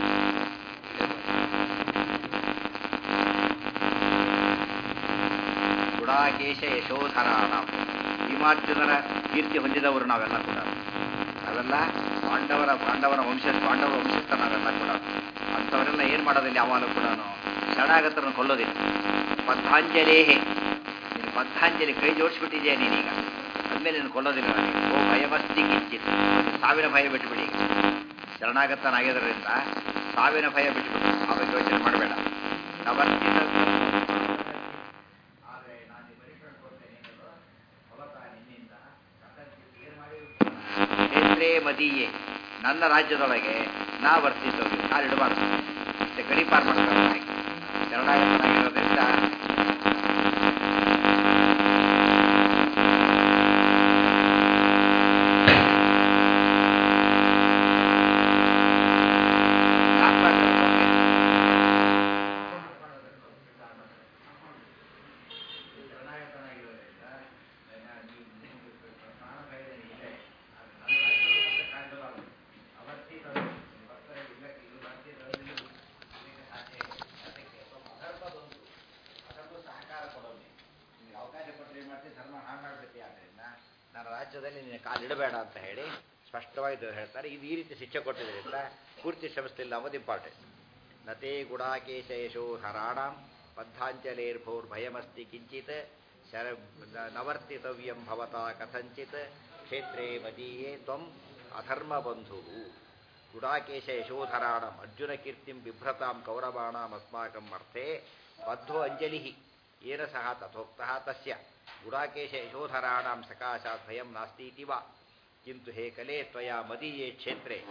ಗುಡಾಕೇಶ ಯಶೋಧರಾಣ ಭೀಮಾರ್ಜುನರ ಕೀರ್ತಿ ಹೊಂದಿದವರು ನಾವೆಲ್ಲ ಕೂಡ ನಾವೆಲ್ಲ ಪಾಂಡವರ ಪಾಂಡವರ ವಂಶ ಪಾಂಡವರ ವಂಶಸ್ಥ ನಾವೆಲ್ಲ ಕೂಡ ಅಂಥವರೆಲ್ಲ ಏನು ಮಾಡೋದಿಲ್ಲ ಯಾವಾಗಲೂ ಕೂಡ ಶರಣಾಗತರನ್ನು ಕೊಲ್ಲೋದಿಲ್ಲ ಬದ್ಧಾಂಜಲೇಹೇ ನೀನು ಬದ್ಧಾಂಜಲಿ ಕೈ ಜೋಡಿಸ್ಬಿಟ್ಟಿದ್ಯಾ ನೀನೀಗ ಅಂದಮೇಲೆ ನೀನು ಕೊಲ್ಲೋದಿಲ್ಲ ನನಗೆ ಓ ಭಯವಸ್ತಿ ಕಿಂಚಿತ್ ಸಾವಿನ ಭಯ ಬಿಟ್ಬಿಡಿ ಈಗ ಶರಣಾಗತನಾಗಿದ್ದರಿಂದ ಸಾವಿನ ಭಯ ಬಿಟ್ಬಿಡು ಆವಾಗ ಯೋಚನೆ ಮಾಡಬೇಡ ನವರ್ತಿತ ಕ್ಷೇತ್ರೇ ಮದೀಯೇ ನನ್ನ ರಾಜ್ಯದೊಳಗೆ ನಾ ವರ್ತಿದ್ದವು ಕಾಲಿಡಬಾರ್ದು ಮತ್ತೆ ಗಡಿ ಪಾರ್ ಮಾಡ್ತಾರೆ ಹಾಗೆ ಶರಣಾಗತನಾಗಿರೋದ್ರಿಂದ ನನ್ನ ರಾಜ್ಯದಲ್ಲಿ ನೀನು ಕಾಲಿಡಬೇಡ ಅಂತ ಹೇಳಿ ಸ್ಪಷ್ಟವಾಗಿ ದೇವರು ಹೇಳ್ತಾರೆ ಇದು ಈ ರೀತಿ ಶಿಕ್ಷೆ ಕೊಟ್ಟಿದ್ದರಿಂದ ಪೂರ್ತಿ ಶ್ರಮಿಸಲಿಲ್ಲ ಅನ್ನೋದು ಇಂಪಾರ್ಟೆಂಟ್ ನತೆ ಗುಡಾಕೇಶ ಯಶೋ ಹರಾಣಾಂ ಬದ್ಧಾಂಜಲೇರ್ಭೋರ್ ಭಯಮಸ್ತಿ ಕಿಂಚಿತ್ ಶರ ನವರ್ತಿತವ್ಯಂ ಭವತಾ ಕಥಂಚಿತ್ ಕ್ಷೇತ್ರೇ ಮದೀಯೇ ತ್ವಂ ಅಧರ್ಮ ಬಂಧು ಗುಡಾಕೇಶ ಯಶೋಧರಾಣಂ ಅರ್ಜುನ ಕೀರ್ತಿಂ ಬಿಭ್ರತಾಂ ಕೌರವಾಣಾಂ ಅಸ್ಮಾಕಂ ಅರ್ಥೇ ಬದ್ಧೋ ಅಂಜಲಿ ಏನ ಸಹ ತಥೋಕ್ತಃ ತಸ್ಯ ಗುಡಾಕೇಶ ಯಶೋಧರಾಣಾಂ ಸಕಾಶಾತ್ ಭಯಂ ನಾಸ್ತೀತಿ ವಾ ಕಿಂತು ಹೇ ಕಲೆ ತ್ವಯಾ ಮದೀಯೇ ಕ್ಷೇತ್ರೇ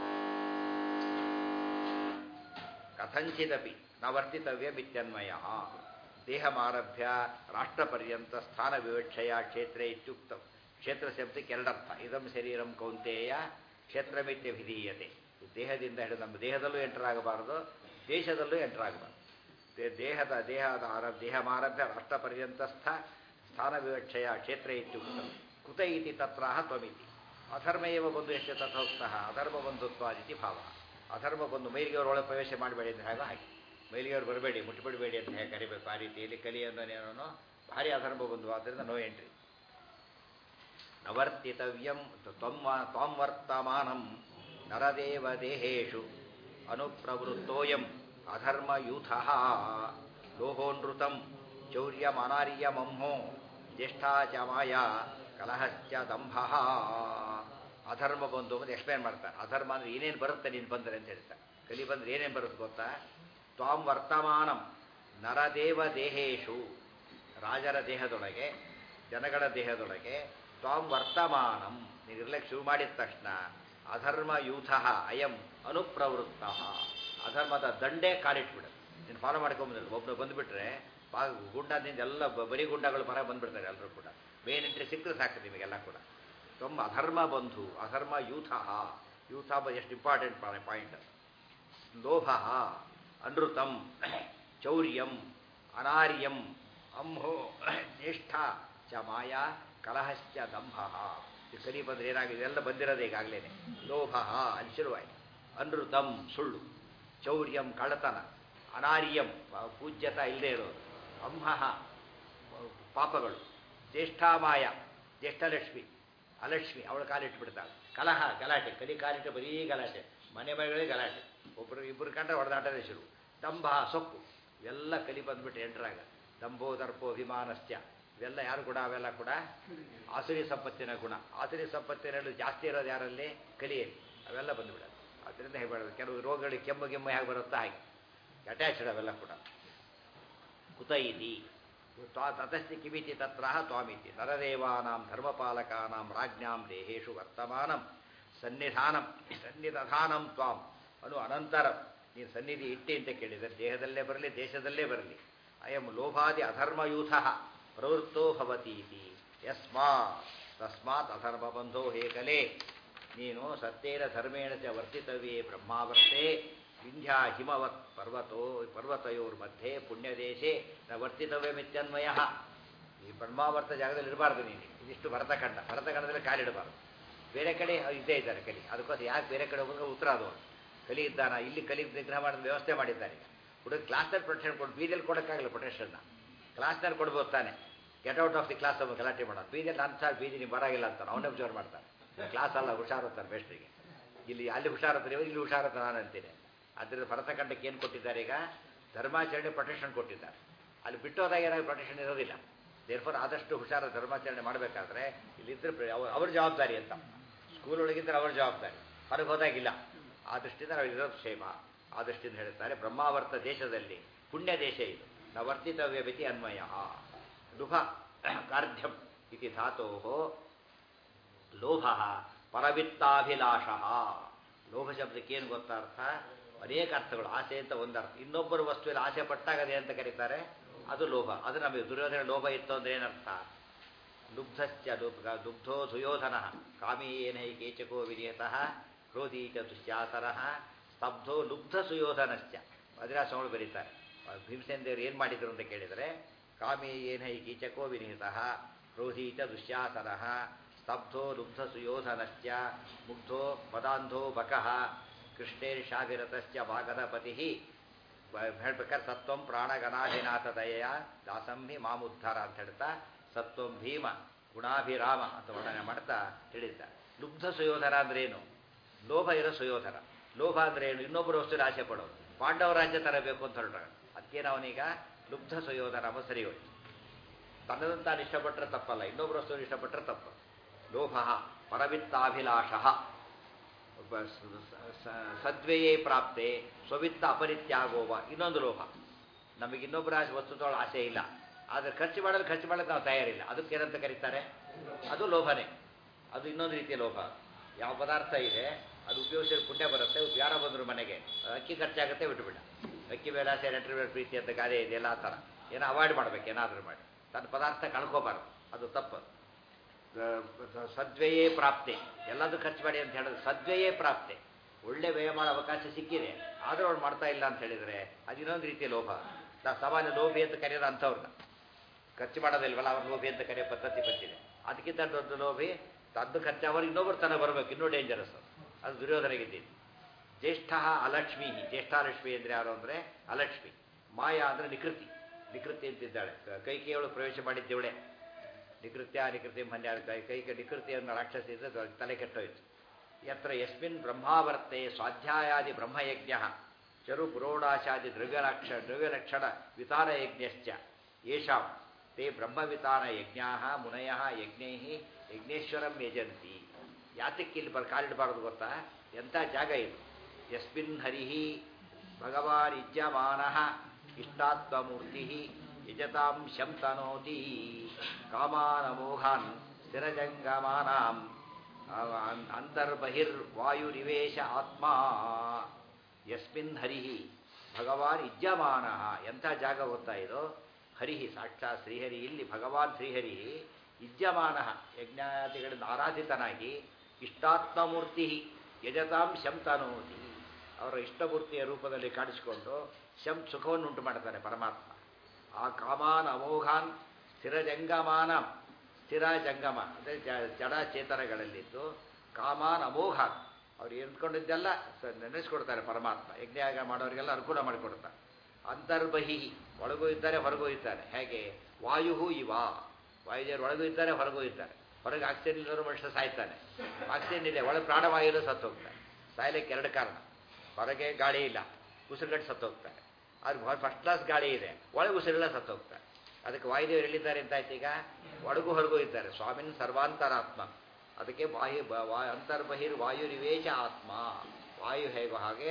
ಕಥಂಚಿದಪಿ ನ ವರ್ತಿತವ್ಯಮಿತ್ಯನ್ವಯ ದೇಹಮಾರಭ್ಯ ರಾಷ್ಟ್ರಪರ್ಯಂತ ಸ್ಥಾನ ವಿವಕ್ಷಯ ಕ್ಷೇತ್ರೇ ಇತ್ಯುಕ್ತ ಕ್ಷೇತ್ರ ಶಬ್ದಕ್ಕೆ ಎರಡರ್ಥ ಇದಂ ಶರೀರಂ ಕೌಂತೆಯ ಕ್ಷೇತ್ರಮಿತ್ಯ ವಿಧೀಯತೆ ದೇಹದಿಂದ ಹಿಡಿದು ನಮ್ಮ ದೇಹದಲ್ಲೂ ಎಂಟರ್ ಆಗಬಾರದು ದೇಶದಲ್ಲೂ ಎಂಟರ್ ಆಗಬಾರದು ದೇಹದ ದೇಹದ ಆರ ದೇಹಮಾರಭ್ಯ ರಾಷ್ಟ್ರಪರ್ಯಂತಸ್ಥ ಸ್ಥಾನ ವಿವಕ್ಷಯ ಕ್ಷೇತ್ರ ಇತ್ಯುಕ್ತ ಕುತ ಇತಿ ತತ್ರ ತ್ವಮಿತಿ ಅಧರ್ಮ ಏವ ಬಂಧು ಎಷ್ಟು ತಥೋಕ್ತಃ ಅಧರ್ಮ ಬಂಧುತ್ವಾದಿತಿ ಭಾವ ಅಧರ್ಮ ಬಂದು ಮೈಲಿಗೆಯವ್ರ ಒಳಗೆ ಪ್ರವೇಶ ಮಾಡಬೇಡಿ ಅಂತ ಹೇಗೋ ಹಾಗೆ ಮೈಲಿಗೆಯವ್ರು ಬರಬೇಡಿ ಮುಟ್ಟಿಬಿಡಬೇಡಿ ಅಂತ ಹೇಗೆ ಕರಿಬೇಕು ಆ ರೀತಿಯಲ್ಲಿ ಕಲಿಯೋನೇನೋ ಭಾರಿ ಅಧರ್ಮ ಬಂಧು ಆದ್ದರಿಂದ ನೋ ಎಂಟ್ರಿ ನವರ್ತಿತವ್ಯಂ ತ್ವಮ್ಮ ತ್ವಾಂ ವರ್ತಮಾನಂ ನರದೇವ ದೇಹೇಶು ಅನುಪ್ರವೃತ್ತೋಯಂ ಅಧರ್ಮಯೂಥ ಲೋಹೋನೃತಂ ಚೌರ್ಯಮನಾರ್ಯಮಂಹೋ ಜ್ಯೇಷ್ಠಾ ಚ ಮಾಯ ಕಲಹಶ್ಚ ದಂಭ ಅಧರ್ಮ ಬಂದು ಅಂತ ಎಕ್ಸ್ಪ್ಲೇನ್ ಮಾಡ್ತಾರೆ ಅಧರ್ಮ ಅಂದ್ರೆ ಏನೇನು ಬರುತ್ತೆ ನೀನು ಬಂದರೆ ಅಂತ ಹೇಳ್ತಾರೆ ಕಲಿ ಬಂದ್ರೆ ಏನೇನು ಬರುತ್ತೆ ಗೊತ್ತಾ ತ್ವಾಂ ವರ್ತಮಾನಂ ನರದೇವ ದೇಹೇಶು ರಾಜರ ದೇಹದೊಳಗೆ ಜನಗಳ ದೇಹದೊಳಗೆ ತ್ವಾಂ ವರ್ತಮಾನಂ ನೀನು ಇರ್ಲಿಕ್ಕೆ ಶುರು ಮಾಡಿದ ತಕ್ಷಣ ಅಧರ್ಮ ಯೂಥ ಅಯಂ ಅನುಪ್ರವೃತ್ತ ಅಧರ್ಮದ ದಂಡೇ ಕಾಲಿಟ್ಬಿಡುತ್ತೆ ನೀನು ಫಾಲೋ ಮಾಡ್ಕೊಂಬಂದಿಲ್ಲ ಒಬ್ಬರು ಬಂದುಬಿಟ್ರೆ ಬಾ ಗುಂಡದಿಂದ ಎಲ್ಲ ಬ- ಬರೀ ಗುಂಡಗಳು ಹೊರ ಬಂದ್ಬಿಡ್ತಾರೆ ಎಲ್ಲರೂ ಕೂಡ ಮೇನ್ ಎಂಟ್ರಿ ಸಿಕ್ಕರೆ ಸಾಕು ನಿಮಗೆಲ್ಲ ಕೂಡ ತುಂಬ ಅಧರ್ಮ ಬಂಧು ಅಧರ್ಮ ಯೂಥ ಯೂಥ ಎಷ್ಟು ಇಂಪಾರ್ಟೆಂಟ್ ಪಾಯಿಂಟ್ ಲೋಭ ಅನೃತಂ ಚೌರ್ಯಂ ಅನಾರ್ಯಂ ಅಂಹೋ ಜ್ಯೇಷ್ಠ ಚ ಮಾಯಾ ಕಲಹಶ್ಚ ದಂಭ ಈ ಕಲಿ ಬಂದ್ರೆ ಏನಾಗಿದೆ ಎಲ್ಲ ಬಂದಿರೋದು ಈಗಾಗಲೇ ಲೋಭ ಅಲ್ಲಿ ಶುರುವಾಯಿತು ಅನೃತಂ ಸುಳ್ಳು ಚೌರ್ಯಂ ಕಳ್ಳತನ ಅನಾರ್ಯಂ ಪೂಜ್ಯತ ಇಲ್ಲದೆ ಇರೋದು ಅಂಹ ಪಾಪಗಳು ಜ್ಯೇಷ್ಠಾಮಾಯ ಜ್ಯೇಷ್ಠಲಕ್ಷ್ಮಿ ಅಲಕ್ಷ್ಮಿ ಅವಳು ಕಾಲಿಟ್ಬಿಡ್ತಾಳೆ ಕಲಹ ಗಲಾಟೆ ಕಲಿ ಕಾಲಿಟ್ಟು ಬರೀ ಗಲಾಟೆ ಮನೆ ಮನೆಗಳೇ ಗಲಾಟೆ ಒಬ್ಬರು ಇಬ್ಬರು ಕಂಡ್ರೆ ಹೊಡೆದಾಟದೇ ಶುರು ದಂಭ ಸೊಕ್ಕು ಇವೆಲ್ಲ ಕಲಿ ಬಂದ್ಬಿಟ್ಟು ಎಂಟ್ರಾಗ ದಂಭೋ ದರ್ಪೋ ಅಭಿಮಾನಶ್ಚ ಇವೆಲ್ಲ ಯಾರು ಕೂಡ ಅವೆಲ್ಲ ಕೂಡ ಆಸುರಿ ಸಂಪತ್ತಿನ ಗುಣ ಆಸುರಿ ಸಂಪತ್ತಿನಲ್ಲಿ ಜಾಸ್ತಿ ಇರೋದು ಯಾರಲ್ಲಿ ಕಲಿಯಲ್ಲಿ ಅವೆಲ್ಲ ಬಂದುಬಿಡೋದು ಅದರಿಂದ ಹೇಗೆ ಕೆಲವು ರೋಗಗಳಿಗೆ ಕೆಮ್ಮು ಗಿಮ್ಮು ಹೇಗೆ ಬರುತ್ತಾ ಹಾಗೆ ಅಟ್ಯಾಚ್ಡ್ ಅವೆಲ್ಲ ಕೂಡ ಕುತ ಇತಿ ತ್ವಾ- ತತಸ್ತಿ ಕಿಮಿತಿ ತತ್ರ ತ್ವಾಮಿತಿ ನರದೇವಾನಾಂ ಧರ್ಮಪಾಲಕಾನಾಂ ರಾಜ್ಞಾಂ ದೇಹೇಶು ವರ್ತಮಾನಂ ಸನ್ನಿಧಾನಂ ಸನ್ನಿಧಾನಂ ತ್ವಾಂ ಅನು ಅನಂತರಂ ನೀನು ಸನ್ನಿಧಿ ಇಟ್ಟಿ ಅಂತ ಕೇಳಿದರೆ ದೇಹದಲ್ಲೇ ಬರಲಿ ದೇಶದಲ್ಲೇ ಬರಲಿ ಅಯಂ ಲೋಭಾದಿ ಅಧರ್ಮಯೂಥ ಪ್ರವೃತ್ತೋ ಭವತಿ ಇತಿ ಯಸ್ಮಾ ತಸ್ಮಾತ್ ಅಧರ್ಮಬಂಧೋ ಹೇ ಕಲೆ ನೀನು ಸತ್ಯೇನ ಧರ್ಮೇಣ ಚ ವರ್ತಿತವ್ಯೇ ಬ್ರಹ್ಮಾವರ್ತೆ ವಿಂಧ್ಯ ಹಿಮವತ್ ಪರ್ವತೋ ಪರ್ವತಯೋರ್ಮಧ್ಯೆ ಪುಣ್ಯದೇಶೆ ನ ವರ್ತಿತವ್ಯಮಿತ್ಯನ್ವಯ ಈ ಬ್ರಹ್ಮಾವರ್ತ ಜಾಗದಲ್ಲಿ ಇರಬಾರ್ದು ನೀನು ಇದಿಷ್ಟು ಭರತಖಂಡ ಭರತಖಂಡದಲ್ಲಿ ಕಾಲಿಡಬಾರ್ದು ಬೇರೆ ಕಡೆ ಇದ್ದೇ ಇದ್ದಾರೆ ಕಲಿ ಅದಕ್ಕೋಸ್ಕರ ಯಾಕೆ ಬೇರೆ ಕಡೆ ಹೋಗೋದು ಉತ್ತರ ಅದು ಕಲಿ ಇದ್ದಾನ ಇಲ್ಲಿ ಕಲಿ ನಿಗ್ರಹ ಮಾಡಿದ ವ್ಯವಸ್ಥೆ ಮಾಡಿದ್ದಾರೆ ಹುಡುಗ ಕ್ಲಾಸ್ನಲ್ಲಿ ಪ್ರೊಟೆಕ್ಷನ್ ಕೊಟ್ಟು ಬೀದಿಯಲ್ಲಿ ಕೊಡೋಕ್ಕಾಗಲ್ಲ ಪ್ರೊಟೆಕ್ಷನ್ನ ಕ್ಲಾಸ್ನಲ್ಲಿ ಕೊಡ್ಬೋದು ತಾನೆ get out of the class ಅವ ಗಲಾಟೆ ಮಾಡೋದು ಬೀದಿಯಲ್ಲಿ ನಾನು ಸರ್ ಬೀದಿ ನೀವು ಬರಾಗಿಲ್ಲ ಅಂತಾನೆ ಅವನೇ ವಿಚಾರ ಮಾಡ್ತಾನೆ ಕ್ಲಾಸ್ ಅಲ್ಲ ಹುಷಾರುತ್ತಾರೆ ಬೇಸ್ಟ್ರಿಗೆ ಇಲ್ಲಿ ಅಲ್ಲಿ ಹುಷಾರುತ್ತಾರೆ ಇಲ್ಲಿ ಹುಷಾರುತ್ತಾರೆ ನಾನು ಅಂತೀನಿ ಅದರಿಂದ ಭರತಖಂಡಕ್ಕೆ ಏನು ಕೊಟ್ಟಿದ್ದಾರೆ ಈಗ ಧರ್ಮಾಚರಣೆ ಪ್ರೊಟೆಕ್ಷನ್ ಕೊಟ್ಟಿದ್ದಾರೆ ಅಲ್ಲಿ ಬಿಟ್ಟು ಹೋದಾಗ ಏನಾದ್ರು ಪ್ರೊಟೆಕ್ಷನ್ ಇರೋದಿಲ್ಲ ದೇರ್ಫೋರ್ ಆದಷ್ಟು ಹುಷಾರ ಧರ್ಮಾಚರಣೆ ಮಾಡಬೇಕಾದ್ರೆ ಇಲ್ಲಿದ್ದರೆ ಪ್ರ- ಅವ್ರ ಅವ್ರ ಜವಾಬ್ದಾರಿ ಅಂತ ಸ್ಕೂಲ್ ಒಳಗಿದ್ದರೆ ಅವ್ರ ಜವಾಬ್ದಾರಿ ಹೊರಗೆ ಹೋದಾಗಿಲ್ಲ ಆ ದೃಷ್ಟಿಯಿಂದ ನಾವು ಇರೋದು ಕ್ಷೇಮ ಆ ದೃಷ್ಟಿಯಿಂದ ಹೇಳ್ತಾರೆ ಬ್ರಹ್ಮಾವರ್ತ ದೇಶದಲ್ಲಿ ಪುಣ್ಯ ದೇಶ ಇದು ನ ವರ್ತಿತವ್ಯ ಮಿತಿ ಅನ್ವಯ ಲುಭ ಕಾರ್ಧ್ಯಂ ಇತಿ ಧಾತೋ ಲೋಭ ಪರವಿತ್ತಾಭಿಲಾಷ ಲೋಭ ಶಬ್ದಕ್ಕೆ ಏನು ಗೊತ್ತಾ ಅರ್ಥ ಅನೇಕ ಅರ್ಥಗಳು ಆಸೆ ಅಂತ ಒಂದರ್ಥ ಇನ್ನೊಬ್ಬರು ವಸ್ತುವಿನ ಆಸೆ ಪಟ್ಟಾಗ ಅದೇ ಅಂತ ಕರೀತಾರೆ ಅದು ಲೋಭ ಅದು ನಮಗೆ ದುರ್ಯೋಧನ ಲೋಭ ಇತ್ತು ಅಂದ್ರೆ ಏನರ್ಥ ಲುಬ್ಧಶ್ಚ ಲುಬ್ಧ ದುಗ್ಧೋ ಸುಯೋಧನ ಕಾಮೀಯೇನ ಕೇಚಕೋ ವಿನಿಯತಃ ಕ್ರೋಧಿ ಚ ದುಶ್ಯಾಸರಃ ಸ್ತಬ್ಧೋ ಲುಬ್ಧ ಸುಯೋಧನಶ್ಚ ಮದ್ರಾಸಗಳು ಬರೀತಾರೆ ಭೀಮಸೇನ ದೇವರು ಏನು ಮಾಡಿದ್ರು ಅಂತ ಕೇಳಿದರೆ ಕಾಮೀಯೇನ ಕೀಚಕೋ ವಿನಿಹಿತಃ ಕ್ರೋಧಿ ಚ ದುಶ್ಯಾಸನಃ ಸ್ತಬ್ಧೋ ಲುಬ್ಧ ಸುಯೋಧನಶ್ಚ ಮುಗ್ಧೋ ಪದಾಂಧೋ ಬಕಃ ಕೃಷ್ಣೇರ್ಷಾಭಿರತಶ್ಚ ಭಾಗದ ಪತಿ ಹೇಳ್ಬೇಕಾದ್ರೆ ಸತ್ವಂ ಪ್ರಾಣಗಣಾಧಿನಾಥ ದಯೆಯ ದಾಸಂಹಿ ಮಾಮುದ್ಧಾರ ಅಂತ ಹೇಳ್ತಾ ಸತ್ವಂ ಭೀಮ ಗುಣಾಭಿರಾಮ ಅಂತ ವರ್ಣನೆ ಮಾಡ್ತಾ ಹೇಳಿದ್ದ ಲುಬ್ಧ ಸುಯೋಧನ ಅಂದ್ರೇನು ಲೋಭ ಇರೋ ಸುಯೋಧನ ಲೋಭ ಅಂದ್ರೆ ಏನು ಇನ್ನೊಬ್ಬರು ವಸ್ತುವಿನ ಆಸೆ ಪಡೋದು ಪಾಂಡವ ರಾಜ್ಯ ತರಬೇಕು ಅಂತ ಹೊರಟಾಗ ಅದಕ್ಕೇನು ಅವನೀಗ ಲುಬ್ಧ ಸುಯೋಧನ ಅವ ಸರಿ ಹೋಯ್ತು ತನ್ನದನ್ನು ತಾನು ಇಷ್ಟಪಟ್ಟರೆ ತಪ್ಪಲ್ಲ ಇನ್ನೊಬ್ಬರು ವಸ್ತುವಿನ ಇಷ್ಟಪಟ್ಟರೆ ತಪ್ಪು ಲೋಭ ಪರವಿತ್ತಾಭಿಲಾಷ ಒಬ್ಬ ಸ- ಸ- ಸ- ಸದ್ವೇಯೇ ಪ್ರಾಪ್ತೆ ಸ್ವವಿತ್ತ ಅಪರಿತ್ಯಾಗೋವ ಇನ್ನೊಂದು ಲೋಭ ನಮಗೆ ಇನ್ನೊಬ್ಬರ ಆಸೆ ವಸ್ತುಗಳ ಆಸೆ ಇಲ್ಲ ಆದರೆ ಖರ್ಚು ಮಾಡಲು ಖರ್ಚು ಮಾಡಲು ನಾವು ತಯಾರಿಲ್ಲ ಅದಕ್ಕೆ ಏನಂತ ಕರೀತಾರೆ ಅದು ಲೋಭನೇ ಅದು ಇನ್ನೊಂದು ರೀತಿಯ ಲೋಭ ಯಾವ ಪದಾರ್ಥ ಇದೆ ಅದು ಉಪಯೋಗಿಸಿದ್ರೆ ಪುಣ್ಯ ಬರುತ್ತೆ ಯಾರೋ ಬಂದರು ಮನೆಗೆ ಅಕ್ಕಿ ಖರ್ಚಾಗುತ್ತೆ ಬಿಟ್ಟುಬಿಡ ಅಕ್ಕಿ ಮೇಲೆ ಆಸೆ ನೆಂಟರ ಮೇಲೆ ಪ್ರೀತಿ ಅಂತ ಗಾದೆ ಇದೆಯಲ್ಲ ಆ ಥರ ಏನೋ ಅವಾಯ್ಡ್ ಮಾಡ್ಬೇಕು ಏನಾದರೂ ಮಾಡಿ ತನ್ನ ಪದಾರ್ಥ ಕಳ್ಕೋಬಾರ್ದು ಅದು ತಪ್ಪು ಸ- ಸದ್ವಯೇ ಪ್ರಾಪ್ತೆ ಎಲ್ಲದೂ ಖರ್ಚು ಮಾಡಿ ಅಂತ ಹೇಳಿದ್ರೆ ಸದ್ವಯೇ ಪ್ರಾಪ್ತೆ ಒಳ್ಳೆ ವ್ಯಯ ಮಾಡೋ ಅವಕಾಶ ಸಿಕ್ಕಿದೆ ಆದರೂ ಅವ್ರು ಮಾಡ್ತಾ ಇಲ್ಲ ಅಂತ ಹೇಳಿದರೆ ಅದು ಇನ್ನೊಂದು ರೀತಿಯ ಲೋಭ ನಾವು ಸಾಮಾನ್ಯ ಲೋಭಿ ಅಂತ ಕರೆಯೋದು ಅಂಥವ್ರನ್ನ ಖರ್ಚು ಮಾಡೋದಿಲ್ವಲ್ಲ ಅವ್ರ ಲೋಭಿ ಅಂತ ಕರೆಯೋ ಪದ್ಧತಿ ಬಂದಿದೆ ಅದಕ್ಕಿಂತ ದೊಡ್ಡ ಲೋಭಿ ತದ್ದು ಖರ್ಚವರು ಇನ್ನೊಬ್ಬರು ತನ ಬರಬೇಕು ಇನ್ನೂ ಡೇಂಜರಸ್ ಅದು ದುರ್ಯೋಧನಿಗಿದ್ದೀನಿ ಜ್ಯೇಷ್ಠ ಅಲಕ್ಷ್ಮಿ ಜ್ಯೇಷ್ಠಾಲಕ್ಷ್ಮಿ ಅಂದರೆ ಯಾರು ಅಂದರೆ ಅಲಕ್ಷ್ಮಿ ಮಾಯಾ ಅಂದರೆ ನಿಕೃತಿ ನಿಕೃತಿ ಅಂತಿದ್ದಾಳೆ ಕೈಕೆಯವಳು ಪ್ರವೇಶ ಮಾಡಿದ್ದೇವಳೆ ನಿಕೃತ್ಯ ನಿಕೃತಿ ಮನ್ಯ ಕೈಕ ನಿಕೃತಿಯನ್ನು ರಾಕ್ಷಸಿ ಇದ್ದರೆ ತಲೆ ಕೆಟ್ಟೋಯ್ತು ಯತ್ರ ಯಸ್ಮಿನ್ ಬ್ರಹ್ಮಾವರ್ತೆ ಸ್ವಾಧ್ಯಾಯಾದಿ ಬ್ರಹ್ಮಯಜ್ಞ ಚರು ಪುರೋಡಾಶಾದಿ ದ್ರವ್ಯಲಕ್ಷ ದ್ರವ್ಯಲಕ್ಷಣ ವಿತಾನಯಜ್ಞಶ್ಚ ಯೇಷಾಂ ತೇ ಬ್ರಹ್ಮವಿತಾನ ಯಜ್ಞಾ ಮುನಯ ಯಜ್ಞೈ ಯಜ್ಞೇಶ್ವರಂ ಯಜಂತಿ ಯಾತಕ್ಕೆ ಇಲ್ಲಿ ಬರ್ ಕಾಲಿಡಬಾರದು ಗೊತ್ತಾ ಎಂಥ ಜಾಗ ಇದು ಯಸ್ಮಿನ್ ಹರಿ ಭಗವಾನ್ ಇಜ್ಯಮಾನ ಇಷ್ಟಾತ್ಮಮೂರ್ತಿ ಯಜತಾಂ ಶಂ ತನೋತಿ ಕಾಮಾನಮೋಘಾನ್ ಸ್ಥಿರಜಂಗಮಾನಾಂ ಅಂತರ್ಬಹಿರ್ವಾಯುರಿವೇಶ ಆತ್ಮ ಯಸ್ಮಿನ್ ಹರಿ ಭಗವಾನ್ ಇಜ್ಯಮಾನ ಎಂಥ ಜಾಗ ಗೊತ್ತಾ ಇದು ಹರಿಹಿ ಸಾಕ್ಷಾತ್ ಶ್ರೀಹರಿ ಇಲ್ಲಿ ಭಗವಾನ್ ಶ್ರೀಹರಿ ಇಜ್ಯಮಾನ ಯಜ್ಞಾದಿಗಳಿಂದ ಆರಾಧಿತನಾಗಿ ಇಷ್ಟಾತ್ಮಮೂರ್ತಿ ಯಜತಾಂ ಶಂ ತನೋತಿ ಅವರ ಇಷ್ಟಮೂರ್ತಿಯ ರೂಪದಲ್ಲಿ ಕಾಣಿಸಿಕೊಂಡು ಶಂ ಸುಖವನ್ನು ಉಂಟು ಮಾಡ್ತಾನೆ ಪರಮಾತ್ಮ ಆ ಕಾಮಾನ್ ಅಮೋಘಾನ್ ಸ್ಥಿರಜಂಗಮಾನ ಸ್ಥಿರ ಜಂಗಮ ಅಂದರೆ ಜಡ ಚೇತನಗಳಲ್ಲಿದ್ದು ಕಾಮಾನ್ ಅಮೋಘಾನ್ ಅವ್ರು ಎಂದ್ಕೊಂಡಿದ್ದೆಲ್ಲ ನೆನೆಸ್ಕೊಡ್ತಾರೆ ಪರಮಾತ್ಮ ಯಜ್ಞಯಾಗ ಮಾಡೋರಿಗೆಲ್ಲ ಅನುಕೂಲ ಮಾಡಿಕೊಡ್ತಾರೆ ಅಂತರ್ಬಹಿ ಒಳಗೂ ಇದ್ದಾರೆ ಹೊರಗೂ ಇದ್ದಾರೆ ಹೇಗೆ ವಾಯು ಇವ ವಾಯುದೇವರು ಒಳಗೂ ಇದ್ದಾರೆ ಹೊರಗೂ ಇದ್ದಾರೆ ಹೊರಗೆ ಆಕ್ಸಿಜನ್ ಇಲ್ಲರೂ ಮನುಷ್ಯ ಸಾಯ್ತಾನೆ ಆಕ್ಸಿಜನ್ ಇದೆ ಒಳಗೆ ಪ್ರಾಣವಾಯುಲು ಸತ್ತೋಗ್ತಾರೆ ಸಾಯ್ಲಿಕ್ಕೆ ಎರಡು ಕಾರಣ ಹೊರಗೆ ಗಾಳಿ ಇಲ್ಲ ಉಸಿರುಗಟ್ಟು ಸತ್ತೋಗ್ತಾರೆ ಅವ್ರಿಗೆ ಫಸ್ಟ್ ಕ್ಲಾಸ್ ಗಾಳಿ ಇದೆ ಒಳಗೆ ಉಸಿರೆಲ್ಲ ಸತ್ತೋಗ್ತಾರೆ ಅದಕ್ಕೆ ವಾಯುದೇವರು ಎಲ್ಲಿದ್ದಾರೆ ಅಂತ ಆಯ್ತು ಈಗ ಒಳಗೂ ಹೊರಗೂ ಇದ್ದಾರೆ ಸ್ವಾಮಿನ್ ಸರ್ವಾಂತರಾತ್ಮ ಅದಕ್ಕೆ ಬಾಹ್ಯ ಅಂತರ್ಬಹಿರ್ ವಾಯು ನಿವೇಶ ಆತ್ಮ ವಾಯು ಹೇಗೋ ಹಾಗೆ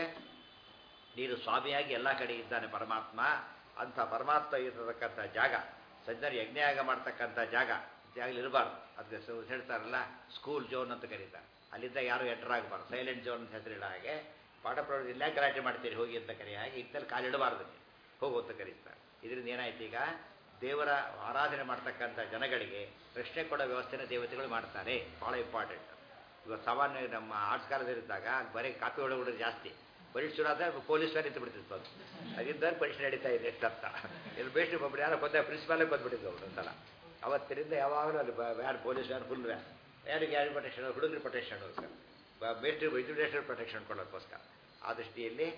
ನೀರು ಸ್ವಾಮಿಯಾಗಿ ಎಲ್ಲ ಕಡೆ ಇದ್ದಾನೆ ಪರಮಾತ್ಮ ಅಂಥ ಪರಮಾತ್ಮ ಇರತಕ್ಕಂಥ ಜಾಗ ಸಜ್ಜನ ಯಜ್ಞಯಾಗ ಮಾಡ್ತಕ್ಕಂಥ ಜಾಗ ಜಾಗ ಇರಬಾರ್ದು ಅದಕ್ಕೆ ಹೇಳ್ತಾರಲ್ಲ ಸ್ಕೂಲ್ ಜೋನ್ ಅಂತ ಕರೀತಾರೆ ಅಲ್ಲಿಂದ ಯಾರು ಎಂಟರ್ ಆಗಬಾರ್ದು ಸೈಲೆಂಟ್ ಜೋನ್ ಅಂತ ಹೆಸರಿಡ ಹಾಗೆ ಪಾಠ ಪ್ರವೃತ್ತಿ ಇಲ್ಲ ಗಲಾಟೆ ಮಾಡ್ತೀರಿ ಹೋಗಿ ಅಂತ ಕರಿ ಹಾಗೆ ಇದ್ದಲ್ಲಿ ಕಾಲಿಡಬಾರ್ದು ನೀವು ಹೋಗು ಅಂತ ಕರೀತಾರೆ ಇದರಿಂದ ಏನಾಯ್ತು ಈಗ ದೇವರ ಆರಾಧನೆ ಮಾಡ್ತಕ್ಕಂಥ ಜನಗಳಿಗೆ ರಕ್ಷಣೆ ಕೊಡೋ ವ್ಯವಸ್ಥೆನ ದೇವತೆಗಳು ಮಾಡ್ತಾರೆ ಭಾಳ ಇಂಪಾರ್ಟೆಂಟ್ ಇವತ್ತು ಸಾಮಾನ್ಯ ನಮ್ಮ ಆರ್ಟ್ಸ್ ಕಾಲೇಜಲ್ಲಿದ್ದಾಗ ಬರೀ ಕಾಪಿ ಹೊಡೋದು ಜಾಸ್ತಿ ಪರೀಕ್ಷೆ ಶುರುವಾದ್ರೆ ಪೊಲೀಸ್ ವ್ಯಾನ್ ನಿಂತು ಬಿಡ್ತಿತ್ತು ಅದು ಅದಿದ್ದಾಗ ಪರೀಕ್ಷೆ ನಡೀತಾ ಇದೆ ಎಷ್ಟರ್ಥ ಇಲ್ಲಿ ಬೇಸ್ಟ್ ಒಬ್ಬರು ಯಾರೋ ಬಂದ ಪ್ರಿನ್ಸಿಪಾಲೇ ಬಂದ್ಬಿಟ್ಟಿದ್ದು ಅವರು ಒಂದ್ಸಲ ಅವತ್ತಿನಿಂದ ಯಾವಾಗಲೂ ಅಲ್ಲಿ van police van full van ಯಾರಿಗೆ ಯಾರಿಗೆ ಪ್ರೊಟೆಕ್ಷನ್ ಹುಡುಗರಿಗೆ ಪ್ರೊಟೆಕ್ಷನ್ಗೋಸ್ಕರ ಬೇಸ್ಟ್ ಎಜುಕೇಷನ್ ಪ್ರೊಟೆಕ್ಷನ್ ಕೊಡೋಕ್ಕೋಸ್ಕರ ಆ ದೃಷ್ಟಿಯಲ್ಲಿ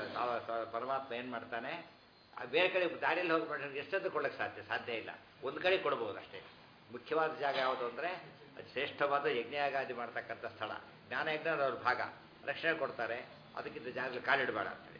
ಪರಮಾತ್ಮ ಏನು ಮಾಡ್ತಾನೆ ಬೇರೆ ಕಡೆ ದಾರಿಯಲ್ಲಿ ಹೋಗಿ ಪ್ರೊಟೆಕ್ಷನ್ ಎಷ್ಟೊತ್ತು ಕೊಡೋಕ್ಕೆ ಸಾಧ್ಯ ಸಾಧ್ಯ ಇಲ್ಲ ಒಂದು ಕಡೆ ಕೊಡ್ಬೋದು ಅಷ್ಟೇ ಮುಖ್ಯವಾದ ಜಾಗ ಯಾವುದು ಅಂದರೆ ಶ್ರೇಷ್ಠವಾದ ಯಜ್ಞಯಾಗಾದಿ ಮಾಡ್ತಕ್ಕಂಥ ಸ್ಥಳ ಜ್ಞಾನಯಜ್ಞ ಅವ್ರ ಭಾಗ ರಕ್ಷಣೆ ಕೊಡ್ತಾರೆ ಅದಕ್ಕಿಂತ ಜಾಗದಲ್ಲಿ ಕಾಲಿಡಬೇಡ ಅಂತೇಳಿ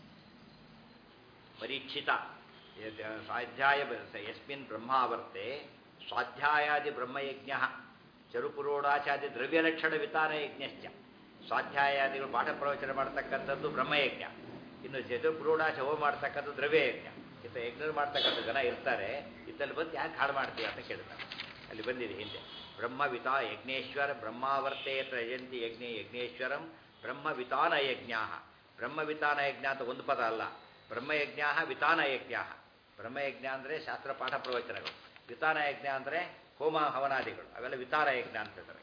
ಪರೀಕ್ಷಿತ ಸ್ವಾಧ್ಯಾಯ ಯಸ್ಮಿನ್ ಬ್ರಹ್ಮಾವರ್ತೆ ಸ್ವಾಧ್ಯಾಯಾದಿ ಬ್ರಹ್ಮಯಜ್ಞ ಚರುಪುರೋಡಾಚಾದಿ ದ್ರವ್ಯಲಕ್ಷಣ ವಿತಾನ ಯಜ್ಞಶ್ಚ ಸ್ವಾಧ್ಯಾಯಾದಿಗಳು ಪಾಠ ಪ್ರವಚನ ಮಾಡ್ತಕ್ಕಂಥದ್ದು ಬ್ರಹ್ಮಯಜ್ಞ ಇನ್ನು ಚತುರ್ಪುರೋಡಾಚ ಹೋಮ ಮಾಡ್ತಕ್ಕಂಥದ್ದು ದ್ರವ್ಯಯಜ್ಞ ಇತ್ತ ಯಜ್ಞ ಮಾಡ್ತಕ್ಕಂಥ ಜನ ಇರ್ತಾರೆ ಇತ್ತಲ್ಲಿ ಬಂದು ಯಾಕೆ ಹಾಳು ಮಾಡ್ತೀಯ ಅಂತ ಕೇಳ್ತಾರೆ ಅಲ್ಲಿ ಬಂದಿದೆ ಹಿಂದೆ ಬ್ರಹ್ಮವಿತಾ ಯಜ್ಞೇಶ್ವರ ಬ್ರಹ್ಮಾವರ್ತೆ ಯಜಂತಿ ಯಜ್ಞ ಯಜ್ಞೇಶ್ವರಂ ಬ್ರಹ್ಮವಿತಾನ ಯಜ್ಞ ಬ್ರಹ್ಮವಿತಾನ ಯಜ್ಞ ಅಂತ ಒಂದು ಪದ ಅಲ್ಲ ಬ್ರಹ್ಮಯಜ್ಞ ವಿತಾನ ಯಜ್ಞ ಬ್ರಹ್ಮಯಜ್ಞ ಅಂದರೆ ಶಾಸ್ತ್ರ ಪಾಠ ಪ್ರವಚನಗಳು ವಿತಾನ ಯಜ್ಞ ಅಂದರೆ ಹೋಮ ಹವನಾದಿಗಳು ಅವೆಲ್ಲ ವಿತಾನ ಯಜ್ಞ ಅಂತ ಹೇಳ್ತಾರೆ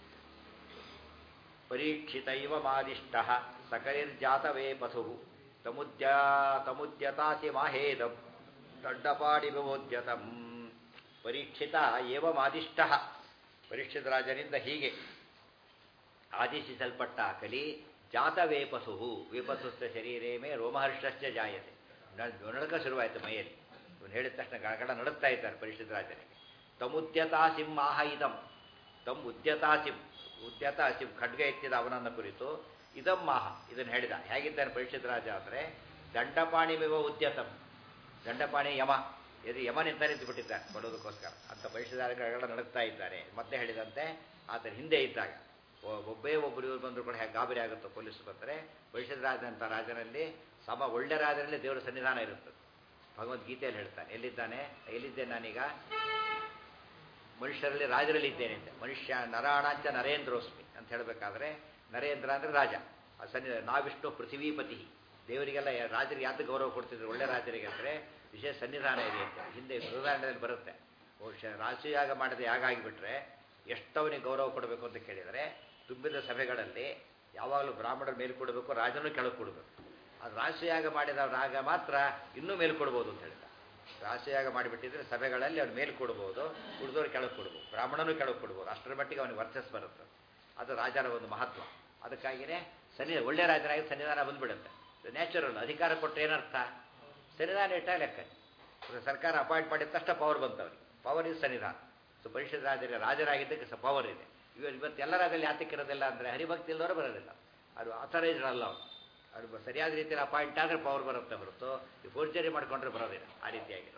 ಪರೀಕ್ಷಿತ ಇವ ಮಾದಿಷ್ಟ ಸಕಲಿರ್ಜಾತವೇ ಪಥು ತಮುದ್ಯ ತಮುದ್ಯತಾತಿ ಮಾಹೇದಂ ದೊಡ್ಡಪಾಡಿ ವಿಮೋದ್ಯತಂ ಪರೀಕ್ಷಿತ ಏವ ಮಾದಿಷ್ಟ ಪರೀಕ್ಷಿತ ರಾಜನಿಂದ ಹೀಗೆ ಆದೇಶಿಸಲ್ಪಟ್ಟ ಕಲಿ ಜಾತ ವೇಪಸು ವೇಪಸುಸ್ಥ ಶರೀರೇ ಮೇ ರೋಮಹರ್ಷಶ್ಚ ಜಾಯತೆ ನಡಕ ಶುರುವಾಯಿತು ಮೈಯಲ್ಲಿ ಇವನು ಹೇಳಿದ ತಕ್ಷಣ ಗಣಗಣ ನಡುತ್ತಾ ಇದ್ದಾರೆ ಪರಿಷತ್ ರಾಜನಿಗೆ ತಮುದ್ಯತಾಸಿಂ ಆಹ ಇದಂ ತಮ್ ಉದ್ಯತಾಸಿಂ ಉದ್ಯತಾಸಿಂ ಖಡ್ಗ ಎತ್ತಿದ ಅವನನ್ನ ಕುರಿತು ಇದಂ ಮಾಹ ಇದನ್ನು ಹೇಳಿದ ಹೇಗಿದ್ದಾನೆ ಪರಿಷತ್ ರಾಜ ಅಂದರೆ ದಂಡಪಾಣಿಮಿವ ಉದ್ಯತಂ ದಂಡಪಾಣಿ ಯಮ ಇದು ಯಮನಿಂದ ನಿಂತು ಬಿಟ್ಟಿದ್ದಾರೆ ಕೊಡೋದಕ್ಕೋಸ್ಕರ ಅಂತ ಪರಿಷದಾರಗಳ ನಡುತ್ತಾ ಇದ್ದಾರೆ ಮತ್ತೆ ಹೇಳಿದಂತೆ ಆತನ ಹಿಂದೆ ಇದ್ದಾಗ ಒಬ್ಬೇ ಒಬ್ಬರು ಇವ್ರು ಬಂದರೂ ಕೂಡ ಹೇಗೆ ಗಾಬರಿ ಆಗುತ್ತೋ ಪೊಲೀಸರು ಬರ್ತಾರೆ ಪರಿಷತ್ ರಾಜನಂತ ರಾಜನಲ್ಲಿ ಸಮ ಒಳ್ಳೆ ರಾಜನಲ್ಲಿ ದೇವರ ಸನ್ನಿಧಾನ ಇರುತ್ತದೆ ಭಗವದ್ಗೀತೆಯಲ್ಲಿ ಹೇಳ್ತಾನೆ ಎಲ್ಲಿದ್ದಾನೆ ಎಲ್ಲಿದ್ದೆ ನಾನೀಗ ಮನುಷ್ಯರಲ್ಲಿ ರಾಜರಲ್ಲಿ ಇದ್ದೇನೆ ಅಂತ ಮನುಷ್ಯ ನರಾಣಾಂಚ ನರೇಂದ್ರೋಸ್ಮಿ ಅಂತ ಹೇಳಬೇಕಾದ್ರೆ ನರೇಂದ್ರ ಅಂದರೆ ರಾಜ ಆ ಸನ್ನಿ ನಾವಿಷ್ಟು ಪೃಥ್ವೀಪತಿ ದೇವರಿಗೆಲ್ಲ ರಾಜರಿಗೆ ಯಾತ ಗೌರವ ಕೊಡ್ತಿದ್ರು ಒಳ್ಳೆ ರಾಜರಿಗೆ ಅಂದರೆ ವಿಶೇಷ ಸನ್ನಿಧಾನ ಇದೆ ಅಂತ ಹಿಂದೆ ಬೃಹದಾಂಡದಲ್ಲಿ ಬರುತ್ತೆ ಬಹುಶಃ ರಾಜಯಾಗ ಮಾಡಿದ ಯಾಗ ಆಗಿಬಿಟ್ರೆ ಎಷ್ಟವನಿಗೆ ಗೌರವ ಕೊಡಬೇಕು ಅಂತ ಕೇಳಿದರೆ ತುಂಬಿದ ಸಭೆಗಳಲ್ಲಿ ಯಾವಾಗಲೂ ಬ್ರಾಹ್ಮಣರ ಮೇಲೆ ಕೊಡಬೇಕು ರಾಜನೂ ಕೆಳಗೆ ಕೊಡಬೇಕು ಅದು ರಾಜಯಾಗ ಮಾಡಿದ ರಾಗ ಮಾತ್ರ ಇನ್ನೂ ಮೇಲೆ ಕೊಡ್ಬೋದು ಅಂತ ಹೇಳಿದ ರಾಶಿಯಾಗ ಮಾಡಿಬಿಟ್ಟಿದ್ರೆ ಸಭೆಗಳಲ್ಲಿ ಅವ್ನು ಮೇಲೆ ಕೊಡ್ಬೋದು ಉಳಿದವ್ರು ಕೆಳಗೆ ಕೊಡ್ಬೋದು ಬ್ರಾಹ್ಮಣನೂ ಕೆಳಗೆ ಕೊಡ್ಬೋದು ಅಷ್ಟರ ಮಟ್ಟಿಗೆ ಅವನಿಗೆ ವರ್ಚಸ್ ಬರುತ್ತೆ ಅದು ರಾಜರ ಒಂದು ಮಹತ್ವ ಅದಕ್ಕಾಗಿಯೇ ಸನ್ನಿ ಒಳ್ಳೆ ರಾಜರಾಗಿ ಸನ್ನಿಧಾನ ಬಂದ್ಬಿಡುತ್ತೆ ನ್ಯಾಚುರಲ್ ಅಧಿಕಾರ ಕೊಟ್ಟರೆ ಏನರ್ಥ ಸನ್ನಿಧಾನ ಇಟ್ಟ ಲೆಕ್ಕ ಸರ್ಕಾರ ಅಪಾಯಿಂಟ್ ಮಾಡಿದ ತಕ್ಷಣ ಪವರ್ ಬಂತವ್ರಿಗೆ ಪವರ್ ಇಸ್ ಸನ್ನಿಧಾನ ಸೊ ಪರಿಷತ್ ರಾಜರ ರಾಜರಾಗಿದ್ದಕ್ಕೆ ಸ ಪವರ್ ಇದೆ ಇವ ಇವತ್ತು ಎಲ್ಲ ರಾಜಲ್ಲಿ ಯಾತಕ್ಕೆ ಇರೋದಿಲ್ಲ ಅಂದರೆ ಹರಿಭಕ್ತಿ ಇಲ್ಲದವರು ಬರೋದಿಲ್ಲ ಅದು ಅಥರೈಸ್ಡ್ ಅಲ್ಲ ಅವ್ರು ಅದು ಸರಿಯಾದ ರೀತಿಯಲ್ಲಿ ಅಪಾಯಿಂಟ್ ಆದರೆ ಪವರ್ ಬರುತ್ತೆ ಹೊರತು ಈ ಫೋರ್ಜರಿ ಮಾಡ್ಕೊಂಡ್ರೆ ಬರೋದಿಲ್ಲ ಆ ರೀತಿಯಾಗಿರೋದು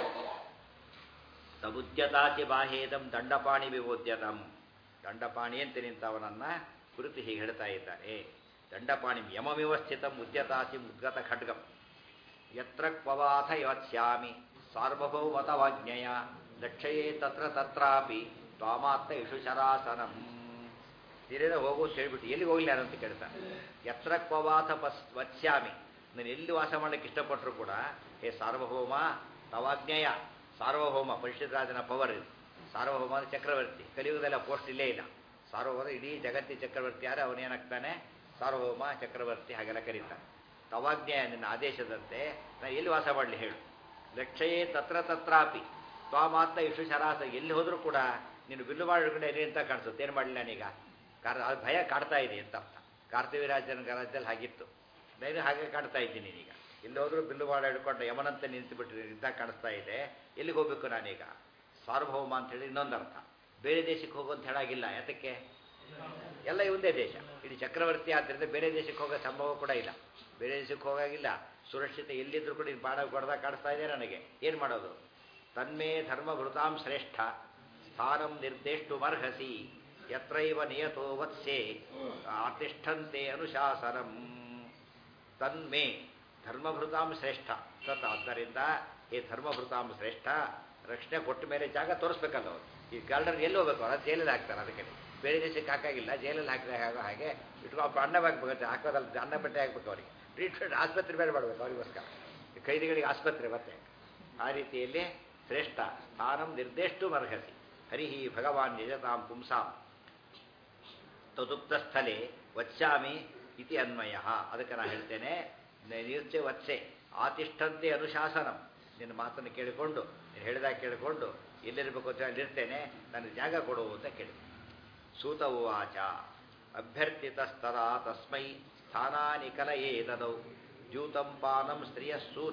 ಸಬುದ್ಯತಾಚಿ ಬಾಹೇದಂ ದಂಡಪಾಣಿ ವಿಬೋದ್ಯತಂ ದಂಡಪಾಣಿ ಅಂತ ನಿಂತವನನ್ನ ಕುರಿತು ಹೀಗೆ ಹೇಳ್ತಾ ಇದ್ದಾರೆ ದಂಡಪಾಣಿ ಯಮಮಿವ ಸ್ಥಿತಂ ಉದ್ಯತಾಚಿ ಉದ್ಗತ ಖಡ್ಗಂ ಯತ್ರ ಕ್ವವಾಥ ಯತ್ಸ್ಯಾಮಿ ಸಾರ್ವಭೌಮತವಾಜ್ಞೆಯ ಲಕ್ಷಯೇ ತತ್ರ ತತ್ರಾಪಿ ತ್ವಾಮಾತ್ತ ಇಷು ಶರಾಸನಂ ಹಿರಿಯರ ಹೋಗು ಅಂತ ಹೇಳ್ಬಿಟ್ಟು ಎಲ್ಲಿಗೆ ಹೋಗ್ಲಿ ಅಂತ ಕೇಳ್ತಾನೆ ಯತ್ರ ಕ್ವವಾಥ ಪಸ್ ವತ್ಸ್ಯಾಮಿ ನಾನು ಎಲ್ಲಿ ವಾಸ ಮಾಡಲಿಕ್ಕೆ ಇಷ್ಟಪಟ್ಟರು ಕೂಡ ಹೇ ಸಾರ್ವಭೌಮ ತವಾಜ್ಞೆಯ ಸಾರ್ವಭೌಮ ಪರಿಷತ್ ರಾಜನ ಪವರ್ ಇದು ಸಾರ್ವಭೌಮ ಅಂದ್ರೆ ಚಕ್ರವರ್ತಿ ಕಲಿಯುಗದಲ್ಲಿ ಆ ಪೋಸ್ಟ್ ಇಲ್ಲೇ ಇಲ್ಲ ಸಾರ್ವಭೌಮ ಇಡೀ ಜಗತ್ತಿ ಚಕ್ರವರ್ತಿ ಯಾರು ಅವನೇನಾಗ್ತಾನೆ ಸಾರ್ವಭೌಮ ಚಕ್ರವರ್ತಿ ಹಾಗೆಲ್ಲ ಕರೀತಾನೆ ತವಾಜ್ಞೆಯ ನಿನ್ನ ಆದೇಶದಂತೆ ನಾನು ಎಲ್ಲಿ ವಾಸ ಮಾಡಲಿ ಹೇಳು ಲಕ್ಷಯೇ ತತ್ರ ತತ್ರಾಪಿ ತ್ವಾಮಾತ್ತ ಇಷ್ಟು ಶರಾಸ ಎಲ್ಲಿ ಹೋದರೂ ಕೂಡ ನೀನು ಬಿಲ್ಲು ಮಾಡಿಕೊಂಡು ಎಲ್ಲಿ ಅಂತ ಕಾಣಿಸುತ್ತೆ ಏನು ಮಾಡಲಿ ನಾನೀಗ ಕಾರ ಅದು ಭಯ ಕಾಡ್ತಾ ಇದೆ ಅಂತ ಅರ್ಥ ಕಾರ್ತಿವಿ ರಾಜನ ರಾಜ್ಯದಲ್ಲಿ ಹಾಗಿತ್ತು ನಾನು ಹಾಗೆ ಕಾಡ್ತಾ ಇದ್ದೀನಿ ನೀನೀಗ ಎಲ್ಲಿ ಹೋದರೂ ಬಿಲ್ಲು ಮಾಡಿ ಹಿಡ್ಕೊಂಡು ಯಮನಂತೆ ನಿಂತು ಬಿಟ್ಟು ನಿಂತ ಕಾಣಿಸ್ತಾ ಇದೆ ಎಲ್ಲಿಗೆ ಹೋಗ್ಬೇಕು ನಾನೀಗ ಸಾರ್ವಭೌಮ ಅಂತ ಹೇಳಿ ಇನ್ನೊಂದು ಅರ್ಥ ಬೇರೆ ದೇಶಕ್ಕೆ ಹೋಗು ಅಂತ ಹೇಳಾಗಿಲ್ಲ ಯಾತಕ್ಕೆ ಎಲ್ಲ ಇವಂದೇ ದೇಶ ಇಡೀ ಚಕ್ರವರ್ತಿ ಆದ್ದರಿಂದ ಬೇರೆ ದೇಶಕ್ಕೆ ಹೋಗೋ ಸಂಭವ ಕೂಡ ಇಲ್ಲ ಬೇರೆ ದೇಶಕ್ಕೆ ಹೋಗಾಗಿಲ್ಲ ಸುರಕ್ಷಿತ ಎಲ್ಲಿದ್ರು ಕೂಡ ಇದು ಬಾಣ ಕೊಡ್ದಾಗ ಕಾಣಿಸ್ತಾ ಇದೆ ನನಗೆ ಏನು ಮಾಡೋದು ತನ್ಮೇ ಧರ್ಮಭೃತಾಂ ಶ್ರೇಷ್ಠ ಸ್ಥಾನಂ ನಿರ್ದೇಷ್ಟು ಮರ್ಹಸಿ ಯತ್ರೈವ ನಿಯತೋ ವತ್ಸೆ ಆತಿಷ್ಠಂತೆ ಅನುಶಾಸನಂ ತನ್ಮೇ ಧರ್ಮಭೃತಾಂ ಶ್ರೇಷ್ಠ ತತ್ ಆದ್ದರಿಂದ ಈ ಧರ್ಮಭೃತಾಂ ಶ್ರೇಷ್ಠ ರಕ್ಷಣೆ ಕೊಟ್ಟ ಮೇಲೆ ಜಾಗ ತೋರಿಸ್ಬೇಕಲ್ಲ ಅವರು ಈ ಗಾರ್ಡನ್ ಎಲ್ಲಿ ಹೋಗ್ಬೇಕು ಅವ್ರು ಜೈಲಲ್ಲಿ ಹಾಕ್ತಾರೆ ಅದಕ್ಕೆ ಬೇರೆ ದೇಶಕ್ಕೆ ಹಾಕಾಗಿಲ್ಲ ಜೈಲಲ್ಲಿ ಹಾಕಿದ್ರೆ ಹಾಗೋ ಹಾಗೆ ಇಟ್ಕೊ ಅಣ್ಣ ಹಾಕ್ಬೇಕು ಹಾಕೋದಲ್ಲ ಅನ್ನ ಬಟ್ಟೆ ಹಾಕ್ಬೇಕು ಅವ್ರಿಗೆ ಟ್ರೀಟ್ಮೆಂಟ್ ಆಸ್ಪತ್ರೆ ಬೇರೆ ಮಾಡಬೇಕು ಅವರಿಗೋಸ್ಕರ ಈ ಖೈದಿಗಳಿಗೆ ಆಸ್ಪತ್ರೆ ಮತ್ತೆ ಆ ರೀತಿಯಲ್ಲಿ ಶ್ರೇಷ್ಠ ಸ್ಥಾನಂ ನಿರ್ದೇಷ್ಟು ಮರ್ಹಸಿ ಹರಿ ಭಗವಾನ್ ನಿಜತಾಂ ಪುಂಸಾಂ ತದುಕ್ತ ಸ್ಥಳೆ ವತ್ಸಾಮಿ ಇತಿ ಅನ್ವಯ ಅದಕ್ಕೆ ನಾನು ಹೇಳ್ತೇನೆ ನಿರ್ಚೆ ವತ್ಸೆ ಆತಿಷ್ಠಂತೆ ಅನುಶಾಸನಂ ನಿನ್ನ ಮಾತನ್ನು ಕೇಳಿಕೊಂಡು ನೀನು ಹೇಳಿದಾಗ ಕೇಳಿಕೊಂಡು ಎಲ್ಲಿರಬೇಕು ಅಂತ ಅಲ್ಲಿರ್ತೇನೆ ನನಗೆ ಜಾಗ ಕೊಡು ಅಂತ ಕೇಳಿ ಸೂತ ಉವಾಚ ಅಭ್ಯರ್ಥಿತಸ್ತರ ತಸ್ಮೈ ಸ್ಥಾನಾನಿ ಕಲಯೇ ದದೌ ದ್ಯೂತಂ ಪಾನಂ ಸ್ತ್ರೀಯ ಸೂನ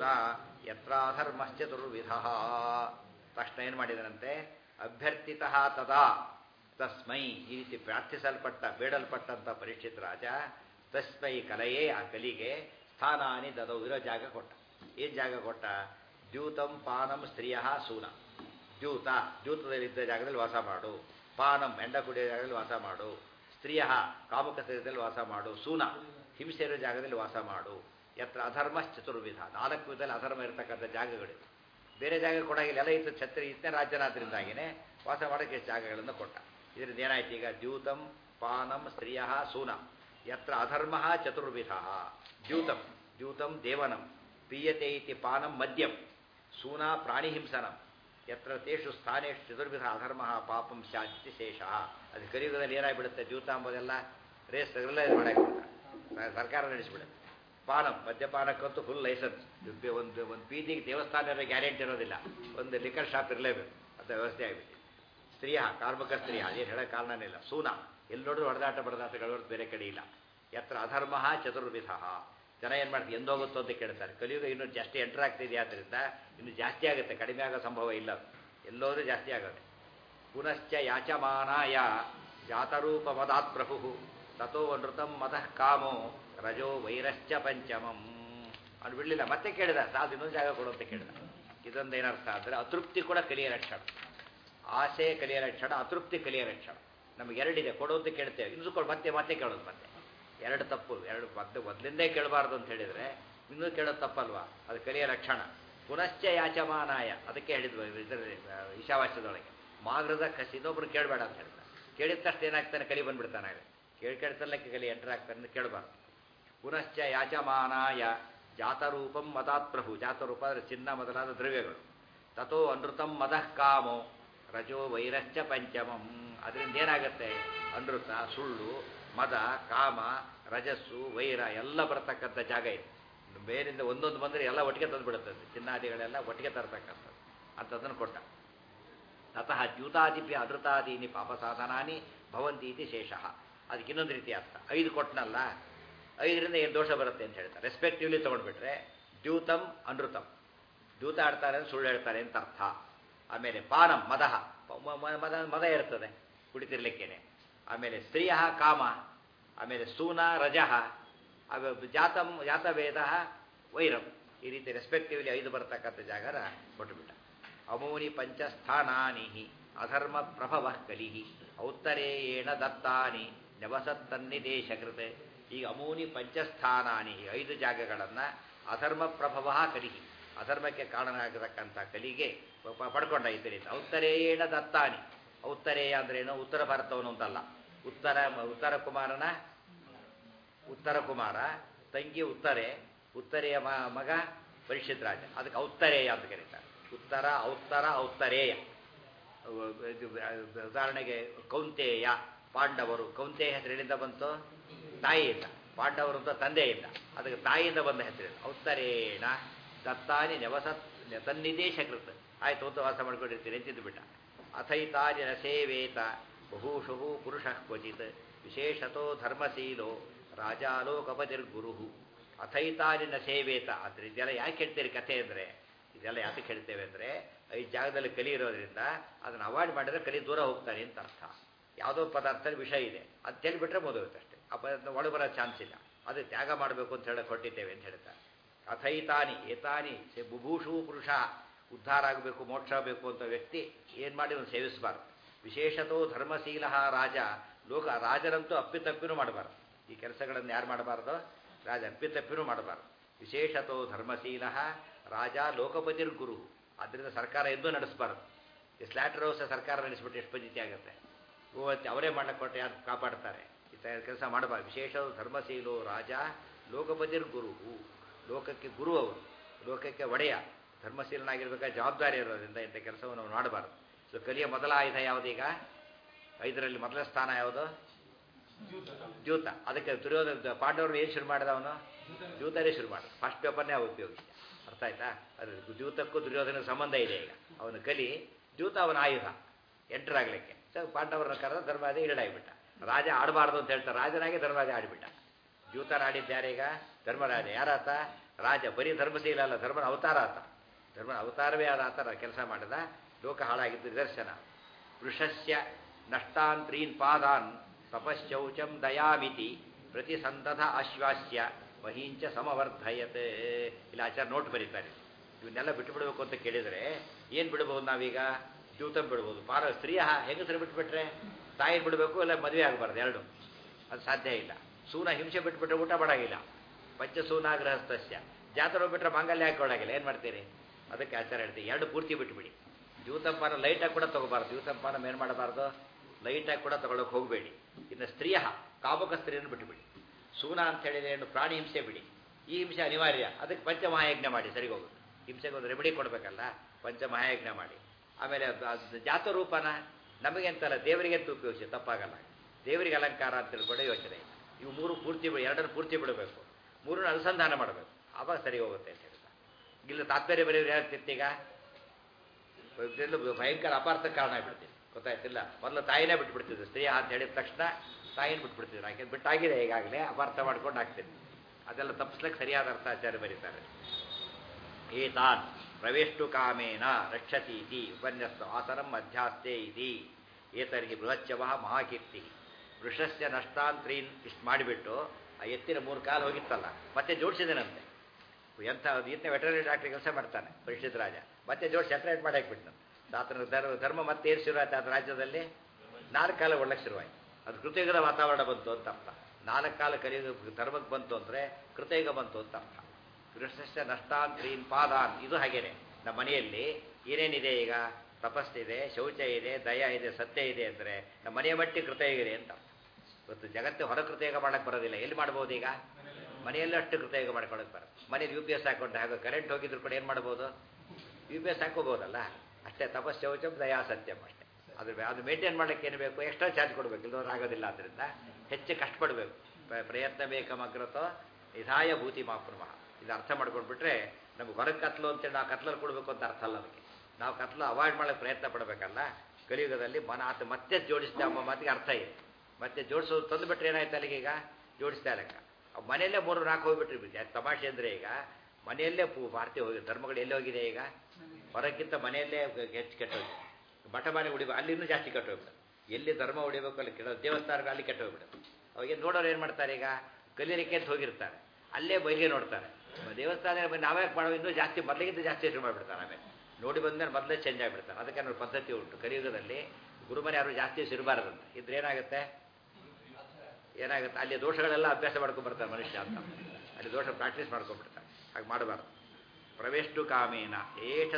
ಯತ್ರಾಧರ್ಮಶ್ಚತುರ್ವಿಧ ತಕ್ಷಣ ಏನು ಮಾಡಿದನಂತೆ ಅಭ್ಯರ್ಥಿತ ತದಾ ತಸ್ಮೈ ಈ ರೀತಿ ಪ್ರಾರ್ಥಿಸಲ್ಪಟ್ಟ ಬೇಡಲ್ಪಟ್ಟಂಥ ಪರೀಕ್ಷಿತ್ ರಾಜ ತಸ್ಮೈ ಕಲೆಯೇ ಆ ಕಲಿಗೆ ಸ್ಥಾನಾನಿ ದದೌ ಇರೋ ಜಾಗ ಕೊಟ್ಟ ಏನು ಜಾಗ ಕೊಟ್ಟ ದ್ಯೂತಂ ಪಾನಂ ಸ್ತ್ರೀಯ ಸೂನ ದ್ಯೂತ ದ್ಯೂತದಲ್ಲಿದ್ದ ಜಾಗದಲ್ಲಿ ವಾಸ ಮಾಡು ಪಾನಂ ಎಂಡ ಕುಡಿಯೋ ಜಾಗದಲ್ಲಿ ವಾಸ ಮಾಡು ಸ್ತ್ರೀಯ ಕಾಮುಕ ಸ್ಥಳದಲ್ಲಿ ವಾಸ ಮಾಡು ಸೂನ ಹಿಂಸೆ ಇರೋ ಜಾಗದಲ್ಲಿ ವಾಸ ಮಾಡು ಯತ್ರ ಅಧರ್ಮ ಚತುರ್ವಿಧ ನಾಲ್ಕು ವಿಧದಲ್ಲಿ ಅಧರ್ಮ ಇರತಕ್ಕಂಥ ಜಾಗಗಳಿವೆ ಬೇರೆ ಜಾಗ ಕೊಡಾಗಿಲ್ಲ ಎಲ್ಲ ಇತ್ತು ಛತ್ರಿ ಇತ್ತನೇ ರಾಜ್ಯನಾದ್ರಿಂದಾಗಿನೇ ವಾಸ ಮಾಡೋಕ್ಕೆ ಜಾಗಗಳನ್ನು ಕೊಟ್ಟ ಇದರಿಂದ ಏನಾಯ್ತು ಈಗ ದ್ಯೂತಂ ಪಾನಂ ಸ್ತ್ರೀಯ ಸೂನ ಯತ್ರ ಅಧರ್ಮ ಚತುರ್ವಿಧ ದ್ಯೂತಂ ದ್ಯೂತಂ ದೇವನಂ ಪೀಯತೆ ಇತಿ ಪಾನಂ ಮದ್ಯಂ ಸೂನಾ ಪ್ರಾಣಿಹಿಂಸನಂ ಯತ್ರ ತೇಷು ಸ್ಥಾನೇಶು ಚತುರ್ವಿಧ ಅಧರ್ಮ ಪಾಪಂ ಶಾಂತಿ ಶೇಷ ಅದು ಕಲಿಯುಗದಲ್ಲಿ ಏನಾಗ್ಬಿಡುತ್ತೆ ದ್ಯೂತ ಅಂಬೋದೆಲ್ಲ ರೇಸ್ ರಿಲೈಸ್ ಮಾಡಾಕ್ಬಿಡುತ್ತೆ ಸರ್ಕಾರ ನಡೆಸಿಬಿಡುತ್ತೆ ಪಾನಂ ಮದ್ಯಪಾನಕ್ಕಂತೂ ಫುಲ್ ಲೈಸೆನ್ಸ್ ಒಂದು ಒಂದು ಬೀದಿಗೆ ದೇವಸ್ಥಾನ ಇರೋ ಗ್ಯಾರಂಟಿ ಇರೋದಿಲ್ಲ ಒಂದು ಲಿಕರ್ ಶಾಪ್ ಇರಲೇಬೇಕು ಅಂತ ವ್ಯವಸ್ಥೆ ಆಗಿಬಿಟ್ಟು ಸ್ತ್ರೀಯ ಕಾರ್ಮಿಕ ಸ್ತ್ರೀಯ ಅದೇನು ಹೇಳೋ ಕಾರಣನೇ ಇಲ್ಲ ಸೂನ ಎಲ್ಲಿ ನೋಡಿದ್ರು ಹೊಡೆದಾಟ ಬಡದಾಟಗಳು ಬೇರೆ ಕಡೆ ಇಲ್ಲ ಯತ್ರ ಅಧರ್ಮ ಚತುರ್ವಿಧ ಜನ ಏನು ಮಾಡ್ತೀವಿ ಎಂದೋಗುತ್ತೋ ಅಂತ ಕೇಳ್ತಾರೆ ಕಲಿಯುಗ ಇನ್ನೂ ಜಾಸ್ತಿ ಎಂಟರ್ ಆಗ್ತಿದೆ ಆದ್ದರಿಂದ ಇನ್ನು ಜಾಸ್ತಿ ಆಗುತ್ತೆ ಕಡಿಮೆ ಆಗೋ ಸಂಭವ ಇಲ್ಲ ಎಲ್ಲೋದ್ರೂ ಜಾಸ್ತಿ ಆಗುತ್ತೆ ಪುನಶ್ಚ ಯಾಚಮಾನಾಯ ಜಾತರೂಪ ಮದಾತ್ ಪ್ರಭು ತಥೋ ನೃತಂ ಮತಃ ಕಾಮೋ ರಜೋ ವೈರಶ್ಚ ಪಂಚಮಂ ಅವ್ನು ಬಿಡಲಿಲ್ಲ ಮತ್ತೆ ಕೇಳಿದ ಸಾಧು ಇನ್ನೊಂದು ಜಾಗ ಕೊಡು ಅಂತ ಕೇಳಿದ ಇದೊಂದು ಏನರ್ಥ ಅಂದರೆ ಅತೃಪ್ತಿ ಕೂಡ ಕಲಿಯ ಲಕ್ಷಣ ಆಸೆ ಕಲಿಯ ಲಕ್ಷಣ ಅತೃಪ್ತಿ ಕಲಿಯ ಲಕ್ಷಣ ನಮಗೆ ಎರಡಿದೆ ಕೊಡು ಅಂತ ಕೇಳ್ತೇವೆ ಇನ್ನು ಕೊಡು ಮತ್ತೆ ಮತ್ತೆ ಕೇಳೋದು ಮತ್ತೆ ಎರಡು ತಪ್ಪು ಎರಡು ಮತ್ತೆ ಮೊದಲಿಂದೇ ಕೇಳಬಾರ್ದು ಅಂತ ಹೇಳಿದರೆ ಇನ್ನೂ ಕೇಳೋದು ತಪ್ಪಲ್ವಾ ಅದು ಕಲಿಯ ಲಕ್ಷಣ ಪುನಶ್ಚ ಯಾಚಮಾನಾಯ ಅದಕ್ಕೆ ಹೇಳಿದ್ವು ಇದರಲ್ಲಿ ಈಶಾವಾಸ್ಯದೊಳಗೆ ಮಾಗ್ರದ ಕಸಿ ಇನ್ನೊಬ್ರು ಕೇಳಬೇಡ ಅಂತ ಹೇಳ್ತಾರೆ ಕೇಳಿದ ತಕ್ಷಣ ಏನಾಗ್ತಾನೆ ಕಲಿ ಬಂದ್ಬಿಡ್ತಾನೆ ಕೇಳಿ ಕೇಳ್ತಲ್ಲಕ್ಕೆ ಕಲಿ ಎಂಟರ್ ಆಗ್ತಾನೆ ಕೇಳಬಾರ್ದು ಪುನಶ್ಚ ಯಾಚಮಾನಾಯ ಜಾತರೂಪಂ ಮತಾತ್ ಪ್ರಭು ಜಾತರೂಪ ಅಂದರೆ ಚಿನ್ನ ಮೊದಲಾದ ದ್ರವ್ಯಗಳು ತಥೋ ಅನೃತಂ ಮದಃ ಕಾಮೋ ರಜೋ ವೈರಶ್ಚ ಪಂಚಮಂ ಅದರಿಂದ ಏನಾಗುತ್ತೆ ಅನೃತ ಸುಳ್ಳು ಮದ ಕಾಮ ರಜಸ್ಸು ವೈರ ಎಲ್ಲ ಬರತಕ್ಕಂಥ ಜಾಗ ಇದೆ ಬೇರಿಂದ ಒಂದೊಂದು ಬಂದರೆ ಎಲ್ಲ ಒಟ್ಟಿಗೆ ತಂದು ಬಿಡುತ್ತದೆ ಚಿನ್ನಾದಿಗಳೆಲ್ಲ ಒಟ್ಟಿಗೆ ತರತಕ್ಕಂಥದ್ದು ಅಂಥದ್ದನ್ನು ಕೊಟ್ಟ ತತಃ ದ್ಯೂತಾದಿಭ್ಯ ಅದೃತಾದೀನಿ ಪಾಪ ಸಾಧನಾನಿ ಭವಂತಿ ಇತಿ ಶೇಷಃ ಅದಕ್ಕೆ ಇನ್ನೊಂದು ರೀತಿ ಅರ್ಥ ಐದು ಕೊಟ್ಟನಲ್ಲ ಐದರಿಂದ ಏನು ದೋಷ ಬರುತ್ತೆ ಅಂತ ಹೇಳ್ತಾರೆ ರೆಸ್ಪೆಕ್ಟಿವ್ಲಿ ತೊಗೊಂಡ್ಬಿಟ್ರೆ ದ್ಯೂತಂ ಅನೃತಂ ದ್ಯೂತ ಆಡ್ತಾರೆ ಅಂದ್ರೆ ಸುಳ್ಳು ಹೇಳ್ತಾರೆ ಅಂತ ಅರ್ಥ ಆಮೇಲೆ ಪಾನಂ ಮದಹ ಮ- ಮ- ಮದ ಮದ ಇರ್ತದೆ ಕುಡಿತಿರ್ಲಿಕ್ಕೇನೆ ಆಮೇಲೆ ಸ್ತ್ರೀಯ ಕಾಮ ಆಮೇಲೆ ಸೂನ ರಜಃ ಆಮೇಲೆ ಜಾತಂ ಜಾತವೇದ ವೈರಂ ಈ ರೀತಿ ರೆಸ್ಪೆಕ್ಟಿವ್ಲಿ ಐದು ಬರ್ತಕ್ಕಂಥ ಜಾಗರ ಕೊಟ್ಟುಬಿಟ್ಟ ಅಮೂನಿ ಪಂಚಸ್ಥಾನಾನಿ ಅಧರ್ಮ ಪ್ರಭವ ಕಲಿಹಿ ಔತ್ತರೇಯೇಣ ದತ್ತಾನಿ ನವಸತ್ತನ್ನಿದೇಶಕೃತೆ ಈಗ ಅಮೂನಿ ಪಂಚಸ್ಥಾನಾನಿ ಈ ಐದು ಜಾಗಗಳನ್ನು ಅಧರ್ಮ ಪ್ರಭವ ಕಲಿಹಿ ಅಧರ್ಮಕ್ಕೆ ಕಾರಣನಾಗತಕ್ಕಂಥ ಕಲಿಗೆ ಪ- ಪಡ್ಕೊಂಡ ಇದರಿಂದ ಔತ್ತರೇಯೇಣ ದತ್ತಾನಿ ಔತ್ತರೇಯ ಅಂದ್ರೇನು ಉತ್ತರ ಭಾರತವನು ಅಂತಲ್ಲ ಉತ್ತರ ಉತ್ತರ ಕುಮಾರನ ಉತ್ತರ ಕುಮಾರ ತಂಗಿ ಉತ್ತರೆ ಉತ್ತರೆಯ ಮ- ಮಗ ಪರೀಕ್ಷಿತ್ ರಾಜ ಅದಕ್ಕೆ ಔತ್ತರೇಯ ಅಂತ ಕರೀತಾರೆ ಉತ್ತರ ಔತ್ತರ ಔತ್ತರೇಯ ಅವು- ಇದು ಉದಾಹರಣೆಗೆ ಕೌಂತೇಯ ಪಾಂಡವರು ಕೌಂತೆಯ ಹೆಸರು ಎಲ್ಲಿಂದ ಬಂತು ತಾಯಿಯಿಂದ ಪಾಂಡವರು ಅಂತ ತಂದೆಯಿಂದ ಅದಕ್ಕೆ ತಾಯಿಯಿಂದ ಬಂದ ಹೆಸರು ಔತ್ತರೇಣ ದತ್ತಾನಿ ನೆವಸತ್ ತನ್ನಿದೇಶಕೃತ ಆಯ್ತು ಅಂತ ವಾಸ ಮಾಡ್ಕೊಂಡಿರ್ತೀನಿ ಅಂತಿದ್ದು ಬಿಟ್ಟ ಅಥೈತಾನಿ ನ ಸೇವೇತ ಬಹುಶು ಪುರುಷ ಕ್ವಚಿತ್ ವಿಶೇಷತೋ ಧರ್ಮಶೀಲೋ ರಾಜಾಲೋಕಪತಿರ್ಗುರು ಅಥೈತಾನಿ ನ ಸೇವೇತ ಅದ್ರ ಇದೆಲ್ಲ ಯಾಕೆ ಹೇಳ್ತೀರಿ ಕಥೆ ಅಂದರೆ ಇದೆಲ್ಲ ಯಾಕೆ ಹೇಳ್ತೇವೆ ಅಂದರೆ ಐದು ಜಾಗದಲ್ಲಿ ಕಲಿ ಇರೋದ್ರಿಂದ ಅದನ್ನು ಅವಾಯ್ಡ್ ಮಾಡಿದ್ರೆ ಕಲಿ ದೂರ ಹೋಗ್ತಾನೆ ಅಂತ ಅರ್ಥ ಯಾವುದೋ ಪದಾರ್ಥ ವಿಷ ಇದೆ ಅದು ತೆಲ್ಬಿಟ್ರೆ ಮುಗಿದೋಗುತ್ತೆ ಅಷ್ಟೇ ಆ ಪದಾರ್ಥ ಒಳಗೆ ಬರೋ ಚಾನ್ಸ್ ಇಲ್ಲ ಅದು ತ್ಯಾಗ ಮಾಡಬೇಕು ಅಂತ ಹೇಳಿ ಕೊಟ್ಟಿದ್ದೇವೆ ಅಂತ ಹೇಳ್ತಾರೆ ಅಥೈತಾನಿ ಏತಾನಿ ಸೆ ಬುಭೂಷು ಪುರುಷ ಉದ್ಧಾರ ಆಗಬೇಕು ಮೋಕ್ಷ ಆಗಬೇಕು ಅಂತ ವ್ಯಕ್ತಿ ಏನು ಮಾಡಿ ಒಂದು ಸೇವಿಸಬಾರ್ದು ವಿಶೇಷತೋ ಧರ್ಮಶೀಲ ರಾಜ ಲೋಕ ರಾಜರಂತೂ ಅಪ್ಪಿತಪ್ಪಿನೂ ಮಾಡಬಾರ್ದು ಈ ಕೆಲಸಗಳನ್ನು ಯಾರು ಮಾಡಬಾರ್ದು ರಾಜ ಅಪ್ಪಿತಪ್ಪಿನೂ ಮಾಡಬಾರ್ದು ವಿಶೇಷತೋ ಧರ್ಮಶೀಲ ರಾಜ ಲೋಕಪತಿರ್ ಗುರು ಆದ್ದರಿಂದ ಸರ್ಕಾರ ಎದ್ದು ನಡೆಸಬಾರ್ದು ಈ ಸ್ಲ್ಯಾಟರ್ ಹೌಸ್ ಸರ್ಕಾರ ನಡೆಸ್ಬಿಟ್ಟು ಎಷ್ಟು ಪದ್ಧತಿ ಆಗುತ್ತೆ ಇವತ್ತು ಅವರೇ ಮಾಡಕ್ಕೆ ಕೊಟ್ಟು ಯಾರು ಕಾಪಾಡ್ತಾರೆ ಈ ತ- ಕೆಲಸ ಮಾಡಬಾರ್ದು ವಿಶೇಷ ಧರ್ಮಶೀಲೋ ರಾಜ ಲೋಕಪತಿರ್ ಗುರು ಲೋಕಕ್ಕೆ ಗುರು ಅವರು ಲೋಕಕ್ಕೆ ಒಡೆಯ ಧರ್ಮಶೀಲನಾಗಿರ್ಬೇಕಾದ ಜವಾಬ್ದಾರಿ ಇರೋದ್ರಿಂದ ಇಂಥ ಕೆಲಸವನ್ನು ನಾವು ಮಾಡಬಾರ್ದು ಸೊ ಕಲಿಯ ಮೊದಲ ಆಯುಧ ಯಾವುದೀಗ ಐದರಲ್ಲಿ ಮೊದಲ ಸ್ಥಾನ ಯಾವುದು ದ್ಯೂತ ಅದಕ್ಕೆ ದುರ್ಯೋಧನ ಪಾಂಡವರು ಏನು ಶುರು ಮಾಡಿದ ಅವನು ದ್ಯೂತನೇ ಶುರು ಮಾಡಿದ ಫಸ್ಟ್ ಪೇಪರ್ನೇ ಅವ ಉಪಯೋಗಿಸಿದ ಅರ್ಥ ಆಯ್ತಾ ಅದು ದ್ಯೂತಕ್ಕೂ ದುರ್ಯೋಧನ ಸಂಬಂಧ ಇದೆ ಈಗ ಅವನು ಕಲಿ ದ್ಯೂತ ಅವನ ಆಯುಧ ಎಂಟರ್ ಆಗ್ಲಿಕ್ಕೆ ಸೊ ಪಾಂಡವರನ್ನ ಕರೆದ ಧರ್ಮರಾಜ ಈಡಾಗಿಬಿಟ್ಟ ರಾಜ ಆಡಬಾರ್ದು ಅಂತ ಹೇಳ್ತಾರೆ ರಾಜನಾಗಿ ಧರ್ಮರಾಜ ಆಡಿಬಿಟ್ಟ ದ್ಯೂತನ ಆಡಿದ್ಯಾರೀಗ ಧರ್ಮರಾಜ ಯಾರಾತ ರಾಜ ಬರೀ ಧರ್ಮಶೀಲ ಅಲ್ಲ ಧರ್ಮನ ಅವತಾರ ಆತ ಧರ್ಮನ ಅವತಾರವೇ ಆದ ಆತ ಕೆಲಸ ಮಾಡಿದ ಲೋಕ ಹಾಳಾಗಿದ್ದು ನಿದರ್ಶನ ವೃಷಸ್ಯ ನಷ್ಟಾಂತ್ರೀನ್ ಪಾದಾನ್ ತಪಶ್ಚೌಚಂ ದಯಾಮಿತಿ ಪ್ರತಿಸಂದಧ ಆಶ್ವಾಸ್ಯ ಮಹೀಂಚ ಸಮವರ್ಧಯತೆ ಇಲ್ಲಿ ಆಚಾರ ನೋಟ್ ಬರೀತಾರೆ ಇವನ್ನೆಲ್ಲ ಬಿಟ್ಟು ಬಿಡಬೇಕು ಅಂತ ಕೇಳಿದರೆ ಏನು ಬಿಡ್ಬೋದು ನಾವೀಗ ದ್ಯೂತಂ ಬಿಡ್ಬೋದು ಪಾರ ಸ್ತ್ರೀಯ ಹೆಂಗಸರು ಬಿಟ್ಬಿಟ್ರೆ ತಾಯಿ ಬಿಡಬೇಕು ಇಲ್ಲ ಮದುವೆ ಆಗಬಾರ್ದು ಎರಡು ಅದು ಸಾಧ್ಯ ಇಲ್ಲ ಸೂನ ಹಿಂಸೆ ಬಿಟ್ಬಿಟ್ರೆ ಊಟ ಮಾಡೋಂಗಿಲ್ಲ ಪಂಚಸೂನ ಗೃಹಸ್ಥಸ್ಯ ಜಾತ್ರೆ ಬಿಟ್ಟರೆ ಮಾಂಗಲ್ಯ ಹಾಕೊಳ್ಳಾಗಿಲ್ಲ ಏನು ಮಾಡ್ತೀರಿ ಅದಕ್ಕೆ ಆಚಾರ ಹೇಳ್ತೀವಿ ಎರಡು ಪೂರ್ತಿ ಬಿಟ್ಬಿಡಿ ದ್ಯೂತಂಪಾನ ಲೈಟಾಗಿ ಕೂಡ ತಗೋಬಾರ್ದು ದ್ಯೂತಂಪಾನ ಏನು ಮಾಡಬಾರ್ದು ಲೈಟಾಗಿ ಕೂಡ ತಗೊಳಕ್ಕೆ ಹೋಗಬೇಡಿ ಇನ್ನು ಸ್ತ್ರೀಯ ಕಾಮಕ ಸ್ತ್ರೀಯನ್ನು ಬಿಟ್ಟುಬಿಡಿ ಸೂನ ಅಂತ ಹೇಳಿದ್ರೆ ಏನು ಪ್ರಾಣಿ ಹಿಂಸೆ ಬಿಡಿ ಈ ಹಿಂಸೆ ಅನಿವಾರ್ಯ ಅದಕ್ಕೆ ಪಂಚಮಹಾಯಜ್ಞ ಮಾಡಿ ಸರಿ ಹೋಗುತ್ತೆ ಹಿಂಸೆಗೆ ಒಂದು ರೆಮಿಡಿ ಕೊಡಬೇಕಲ್ಲ ಪಂಚಮಹಾಯಜ್ಞ ಮಾಡಿ ಆಮೇಲೆ ಅದು- ಅದು ಜಾತರೂಪನ ನಮಗೆ ಅಂತಲ್ಲ ದೇವರಿಗೆ ಅಂತ ಉಪಯೋಗಿಸಿ ತಪ್ಪಾಗಲ್ಲ ದೇವರಿಗೆ ಅಲಂಕಾರ ಅಂತ ತಿಳ್ಕೊಂಡೆ ಯೋಚನೆ ಇಲ್ಲ ಇವು ಮೂರು ಪೂರ್ತಿ ಬಿಡಿ ಎರಡನ್ನು ಪೂರ್ತಿ ಬಿಡಬೇಕು ಮೂರನ್ನು ಅನುಸಂಧಾನ ಮಾಡಬೇಕು ಆವಾಗ ಸರಿ ಹೋಗುತ್ತೆ ಅಂತ ಹೇಳ್ತಾ ಇಲ್ಲ ತಾತ್ಪರ್ಯ ಬರೆಯೋರು ಯಾರ್ತಿತ್ತೀಗ ಇದೆಲ್ಲ ಭಯಂಕರ ಅಪಾರ್ಥ ಕಾರಣ ಆಗ್ಬಿಡ್ತೀನಿ ಗೊತ್ತಾಯ್ತಿಲ್ಲ ಮೊದಲು ತಾಯಿನೇ ಬಿಟ್ಬಿಡ್ತಿದ್ರು ಸ್ತ್ರೀ ಅಂತ ಹೇಳಿದ ತಕ್ಷಣ ತಾಯಿನ ಬಿಟ್ಬಿಡ್ತಿದ್ರು ಯಾಕೆ ಬಿಟ್ಟಾಗಿದೆ ಈಗಾಗಲೇ ಅಪಾರ್ಥ ಮಾಡ್ಕೊಂಡು ಹಾಕ್ತೀನಿ ಅದೆಲ್ಲ ತಪ್ಪಿಸ್ಲಿಕ್ಕೆ ಸರಿಯಾದ ಅರ್ಥ ಆಚಾರ್ಯ ಬರೀತಾರೆ ಏತಾನ್ ಪ್ರವೇಷ್ಟು ಕಾಮೇನ ರಕ್ಷತೀತಿ ಉಪನ್ಯಸ್ತ ಆಸನಂ ಅಧ್ಯಾಸ್ತೆ ಇತಿ ಏತರ್ಹಿ ಬೃಹಚ್ಚವ ಮಹಾಕೀರ್ತಿ ವೃಷಸ್ಯ ನಷ್ಟಾಂತ್ರೀನ್ ಇಷ್ಟು ಮಾಡಿಬಿಟ್ಟು ಆ ಎತ್ತಿನ ಮೂರು ಕಾಲು ಹೋಗಿತ್ತಲ್ಲ ಮತ್ತೆ ಜೋಡಿಸಿದನಂತೆ ಎಂಥ ಈತ ವೆಟರ್ನರಿ ಡಾಕ್ಟರ್ ಕೆಲಸ ಮಾಡ್ತಾನೆ ಪರಿಷತ್ ರಾಜ ಮತ್ತೆ ಜೋಡಿಸಿ ಸೆಟ್ರೇಟ್ ಮಾಡಿ ಹಾಕ್ಬಿಟ್ಟು ಆತನ ಧರ್ಮ ಧರ್ಮ ಮತ್ತೆ ಏನು ಶುರುವಾಯ್ತು ಆತ ರಾಜ್ಯದಲ್ಲಿ ನಾಲ್ಕು ಕಾಲ ಒಳ್ಳೆಗೆ ಶುರುವಾಯ್ತು ಅದು ಕೃತಯುಗದ ವಾತಾವರಣ ಬಂತು ಅಂತ ಅರ್ಥ ನಾಲ್ಕು ಕಾಲ ಕಲಿಯುಗ ಧರ್ಮಕ್ಕೆ ಬಂತು ಅಂದರೆ ಕೃತಯುಗ ಬಂತು ಅಂತ ಅರ್ಥ ಕೃಷ್ಣಸ್ಯ ನಷ್ಟಾಂತ್ರೀನ್ ಪಾದಾನ್ ಇದು ಹಾಗೇನೆ ನಮ್ಮ ಮನೆಯಲ್ಲಿ ಏನೇನಿದೆ ಈಗ ತಪಸ್ಸಿದೆ ಶೌಚ ಇದೆ ದಯ ಇದೆ ಸತ್ಯ ಇದೆ ಅಂದರೆ ನಮ್ಮ ಮನೆಯ ಮಟ್ಟಿ ಕೃತಯುಗ ಇದೆ ಅಂತ ಅರ್ಥ. ಇವತ್ತು ಜಗತ್ತು ಹೊರ ಕೃತಯುಗ ಮಾಡಕ್ಕೆ ಬರೋದಿಲ್ಲ ಎಲ್ಲಿ ಮಾಡ್ಬೋದು ಈಗ ಮನೆಯಲ್ಲೂ ಅಷ್ಟು ಕೃತಯುಗ ಮಾಡ್ಕೊಳಕ್ಕೆ ಬರುತ್ತೆ ಮನೇಲಿ ಯು ಪಿ ಎಸ್ ಹಾಕೊಂಡ್ರೆ ಹಾಗೆ ಕರೆಂಟ್ ಹೋಗಿದ್ರು ಕೂಡ ಏನು ಮಾಡ್ಬೋದು ಯು ಪಿ ಎಸ್ ಹಾಕೋಬೋದಲ್ಲ ಅಷ್ಟೇ ತಪಸ್ ಶೌಚಂ ದಯಾ ಸತ್ಯಂ ಅಷ್ಟೇ ಅದ್ರ ಅದು ಮೇಂಟೈನ್ ಮಾಡಕ್ಕೆ ಏನು ಬೇಕು ಎಕ್ಸ್ಟ್ರಾ ಚಾರ್ಜ್ ಕೊಡಬೇಕು ಇಲ್ಲದವ್ರು ಆಗೋದಿಲ್ಲ ಆದ್ದರಿಂದ ಹೆಚ್ಚು ಕಷ್ಟಪಡಬೇಕು ಪ್ರ- ಪ್ರಯತ್ನ ಬೇಕಮಗ್ರತೋ ನಿಧಾಯ ಭೂತಿ ಮಾಪುರ್ಮ ಇದು ಅರ್ಥ ಮಾಡ್ಕೊಂಡ್ಬಿಟ್ರೆ ನಮ್ಗೆ ಹೊರಗೆ ಕತ್ಲು ಅಂತೇಳಿ ನಾವು ಕತ್ಲಲ್ಲಿ ಕೊಡಬೇಕು ಅಂತ ಅರ್ಥ ಅಲ್ಲ ಅದಕ್ಕೆ ನಾವು ಕತ್ಲು ಅವಾಯ್ಡ್ ಮಾಡೋಕ್ಕೆ ಪ್ರಯತ್ನ ಪಡಬೇಕಲ್ಲ ಕಲಿಯುಗದಲ್ಲಿ ಮನ ಆತ ಮತ್ತೆ ಜೋಡಿಸ್ತೆ ಎಂಬ ಮಾತಿಗೆ ಅರ್ಥ ಇದೆ ಮತ್ತೆ ಜೋಡಿಸೋದು ತಂದುಬಿಟ್ರೆ ಏನಾಯ್ತು ಅಲ್ಲಿಗೆ ಈಗ ಜೋಡಿಸ್ತಾ ಲೆಕ್ಕ ಅವ್ ಮನೆಯಲ್ಲೇ ಮೂರು ನಾಲ್ಕು ಹೋಗ್ಬಿಟ್ರಿ ಬಿಡಿ ಅದು ತಮಾಷೆ ಅಂದರೆ ಈಗ ಮನೆಯಲ್ಲೇ ಪೂ ಭಾರತೀಯ ಹೋಗಿ ಧರ್ಮಗಳು ಎಲ್ಲಿ ಹೋಗಿದೆ ಈಗ ಹೊರಕ್ಕಿಂತ ಮನೆಯಲ್ಲೇ ಹೆಚ್ಚು ಕೆಟ್ಟೋಗಿದೆ ಮಠ ಮನೆ ಉಡಿಬೇಕು ಅಲ್ಲಿ ಇನ್ನೂ ಜಾಸ್ತಿ ಕೆಟ್ಟೋಗ್ಬಿಡುತ್ತೆ ಎಲ್ಲಿ ಧರ್ಮ ಉಳಿಬೇಕು ಅಲ್ಲಿ ಕೆಟ್ಟ ದೇವಸ್ಥಾನಗಳು ಅಲ್ಲಿ ಕೆಟ್ಟೋಗ್ಬಿಡುತ್ತೆ ಅವಾಗ ನೋಡೋರು ಏನು ಮಾಡ್ತಾರೆ ಈಗ ಕಲೀಲಿಕ್ಕೆ ಅಂತ ಹೋಗಿರ್ತಾರೆ ಅಲ್ಲೇ ಬೈಗೆ ನೋಡ್ತಾರೆ ದೇವಸ್ಥಾನ ನಾವೇ ಮಾಡೋ ಇನ್ನೂ ಜಾಸ್ತಿ ಮೊದಲಿಗಿಂತ ಜಾಸ್ತಿ ಶುರು ಮಾಡಿಬಿಡ್ತಾರೆ ಆಮೇಲೆ ನೋಡಿ ಬಂದ್ಮೇಲೆ ಮೊದಲೇ ಚೇಂಜ್ ಆಗಿಬಿಡ್ತಾರೆ ಅದಕ್ಕೆ ಅನ್ನೋ ಪದ್ಧತಿ ಉಂಟು ಕಲಿಯುಗದಲ್ಲಿ ಗುರುಮನೆ ಯಾರು ಜಾಸ್ತಿ ಸಿರಬಾರದಂತ ಇದ್ರೆ ಏನಾಗುತ್ತೆ ಏನಾಗುತ್ತೆ ಅಲ್ಲಿ ದೋಷಗಳೆಲ್ಲ ಅಭ್ಯಾಸ ಮಾಡ್ಕೊಂಡ್ಬರ್ತಾರೆ ಮನುಷ್ಯ ಅಂತ ಅಲ್ಲಿ ದೋಷ ಪ್ರಾಕ್ಟೀಸ್ ಮಾಡ್ಕೊಂಡ್ಬಿಡ್ತಾರೆ ಹಾಗೆ ಮಾಡಬಾರ್ದು ಪ್ರವೇಷ್ಟು ಕಾಮೇನ ಏಷ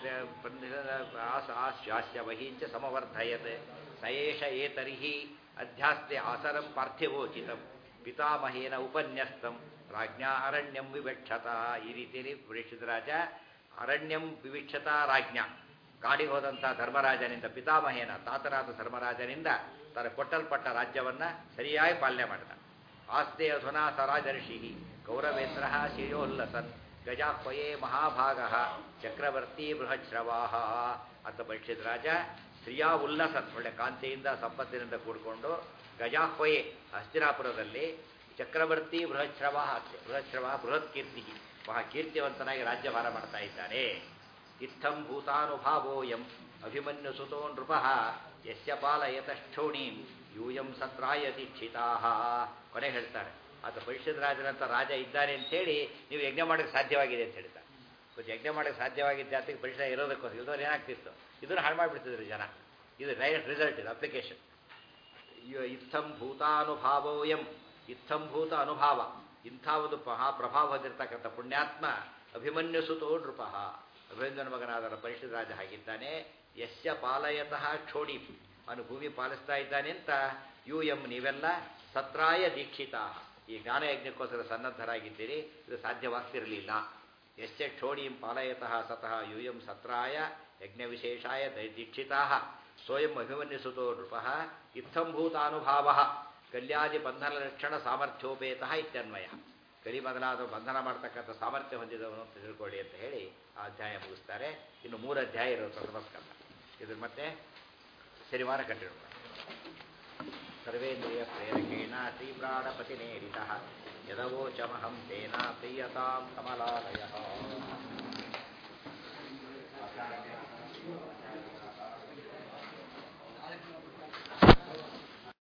ಆಶ್ವಾಸ್ಯ ವಹೀಂಚ ಸಮವರ್ಧಯತೆ ಸಯೇಷ ಏತರ್ಹಿ ಅಧ್ಯಾಸ್ತೆ ಆಸರಂ ಪಾರ್ಥಿವೋಚಿತಂ ಪಿತಾಮಹೇನ ಉಪನ್ಯಸ್ತಂ ರಾಜ್ಞಾ ಅರಣ್ಯಂ ವಿವಕ್ಷತ ಈ ರೀತಿಯಲ್ಲಿ ಪರೀಕ್ಷಿತರಾಜ ಅರಣ್ಯಂ ವಿವಕ್ಷತ ರಾಜ್ಞಾ ಕಾಡಿಗೆ ಹೋದಂಥ ಧರ್ಮರಾಜನಿಂದ ಪಿತಾಮಹೇನ ತಾತರಾದ ಧರ್ಮರಾಜನಿಂದ ತನ್ನ ಕೊಟ್ಟಲ್ಪಟ್ಟ ರಾಜ್ಯವನ್ನ ಸರಿಯಾಗಿ ಪಾಲನೆ ಮಾಡಿದ ಆಸ್ತೆ ಅಧುನಾ ಸರಾಜರ್ಷಿ ಗೌರವೇಂದ್ರ ಶ್ರೇಯೋಲ್ಲಸನ್ ಗಜಾಹ್ವಯೇ ಮಹಾಭಾಗ ಚಕ್ರವರ್ತಿ ಬೃಹಶ್ರವಾಹ ಅಂತ ಪರೀಕ್ಷಿತ ರಾಜ ಶ್ರೀಯಾ ಉಲ್ಲಸನ್ ಒಳ್ಳೆ ಕಾಂತಿಯಿಂದ ಸಂಪತ್ತಿನಿಂದ ಕೂಡಿಕೊಂಡು ಗಜಾಹ್ವಯೇ ಹಸ್ತಿನಾಪುರದಲ್ಲಿ ಚಕ್ರವರ್ತಿ ಬೃಹಶ್ರವ ಬೃಹಶ್ರವ ಬೃಹತ್ ಕೀರ್ತಿ ಮಹಾ ಕೀರ್ತಿವಂತನಾಗಿ ರಾಜ್ಯಭಾರ ಮಾಡ್ತಾ ಇದ್ದಾನೆ ಇತ್ತಂ ಭೂತಾನುಭಾವೋಯಂ ಅಭಿಮನ್ಯು ಸುತೋ ನೃಪ ಯಸ್ಯ ಪಾಲಯತಶ್ಚೋಣೀಂ ಯೂಯಂ ಸತ್ರಾಯ ದೀಕ್ಷಿತಾ ಕೊನೆ ಹೇಳ್ತಾರೆ ಆತ ಪರಿಷತ್ ರಾಜನಂತ ರಾಜ ಇದ್ದಾನೆ ಅಂತೇಳಿ ನೀವು ಯಜ್ಞ ಮಾಡೋಕ್ಕೆ ಸಾಧ್ಯವಾಗಿದೆ ಅಂತ ಹೇಳ್ತಾರೆ ಮತ್ತು ಯಜ್ಞ ಮಾಡೋಕ್ಕೆ ಸಾಧ್ಯವಾಗಿದ್ದ ಜಾತಿಗೆ ಪರಿಷತ್ ಇರೋದಕ್ಕೋಸ್ಕರ ಇಲ್ಲದವ್ರು ಏನಾಗ್ತಿತ್ತು ಇದನ್ನು ಹಾಳು ಮಾಡಿಬಿಡ್ತಿದ್ರು ಜನ ಇದು ಡೈರೆಕ್ಟ್ ರಿಸಲ್ಟ್ ಇದು ಅಪ್ಲಿಕೇಶನ್ ಇತ್ತಂ ಭೂತಾನುಭಾವೋಯಂ ಇತ್ತಂ ಭೂತ ಅನುಭಾವ ಇಂಥ ಒಂದು ಮಹಾಪ್ರಭಾವ ಹೊಂದಿರತಕ್ಕಂಥ ಪುಣ್ಯಾತ್ಮ ಅಭಿಮನ್ಯು ಸುತೋ ನೃಪ ಅಭಿಮನ್ಯನ ಮಗನಾದ ಪರಿಷತ್ ರಾಜ ಹಾಗಿದ್ದಾನೆ ಯಸ್ಯ ಪಾಲಯತಃ ಕ್ಷೋಡಿ ಅವನು ಭೂಮಿ ಪಾಲಿಸ್ತಾ ಇದ್ದಾನೆ ಅಂತ ಯು ಎಂ ನೀವೆಲ್ಲ ಸತ್ರಾಯ ದೀಕ್ಷಿತಾ ಈ ಜ್ಞಾನಯಜ್ಞಕ್ಕೋಸ್ಕರ ಸನ್ನದ್ಧರಾಗಿದ್ದೀರಿ ಇದು ಸಾಧ್ಯವಾಗ್ತಿರಲಿಲ್ಲ ಯಶ್ಚ ಕ್ಷೋಣೀಂ ಪಾಲಯತಃ ಸತಃ ಯೂಯಂ ಸತ್ರಾಯ ಯಜ್ಞವಿಶೇಷಾಯ ದೀಕ್ಷಿತಾ ಸ್ವಯಂ ಅಭಿಮನ್ಯುಸುತೋ ನೃಪ ಇತ್ತಂಭೂತಾನುಭಾವ ಕಲ್ಯಾದಿ ಬಂಧನ ಲಕ್ಷಣ ಸಾಮರ್ಥ್ಯೋಪೇತ ಇತ್ಯನ್ವಯ ಕಲಿ ಮೊದಲಾದ ಬಂಧನ ಮಾಡ್ತಕ್ಕಂಥ ಸಾಮರ್ಥ್ಯ ಹೊಂದಿದವನು ಅಂತ ತಿಳ್ಕೊಳ್ಳಿ ಅಂತ ಹೇಳಿ ಆ ಅಧ್ಯಾಯ ಮುಗಿಸ್ತಾರೆ ಇನ್ನು ಮೂರು ಅಧ್ಯಾಯ ಇರುತ್ತೆ ನಮಸ್ಕಾರ ಇದ್ರ ಮತ್ತೆ ಶನಿವಾರ ಕಂಟಿನ್ಯೂ ಸರ್ವೇಂದ್ರಿಯ ಪ್ರೇರಕೇಣ ಶ್ರೀಪ್ರಾಣಪತಿನೇರಿತ ಯದವೋಚಮಹಂ ತೇನ ಪ್ರೀಯತಾಂ ಕಮಲಾಲಯ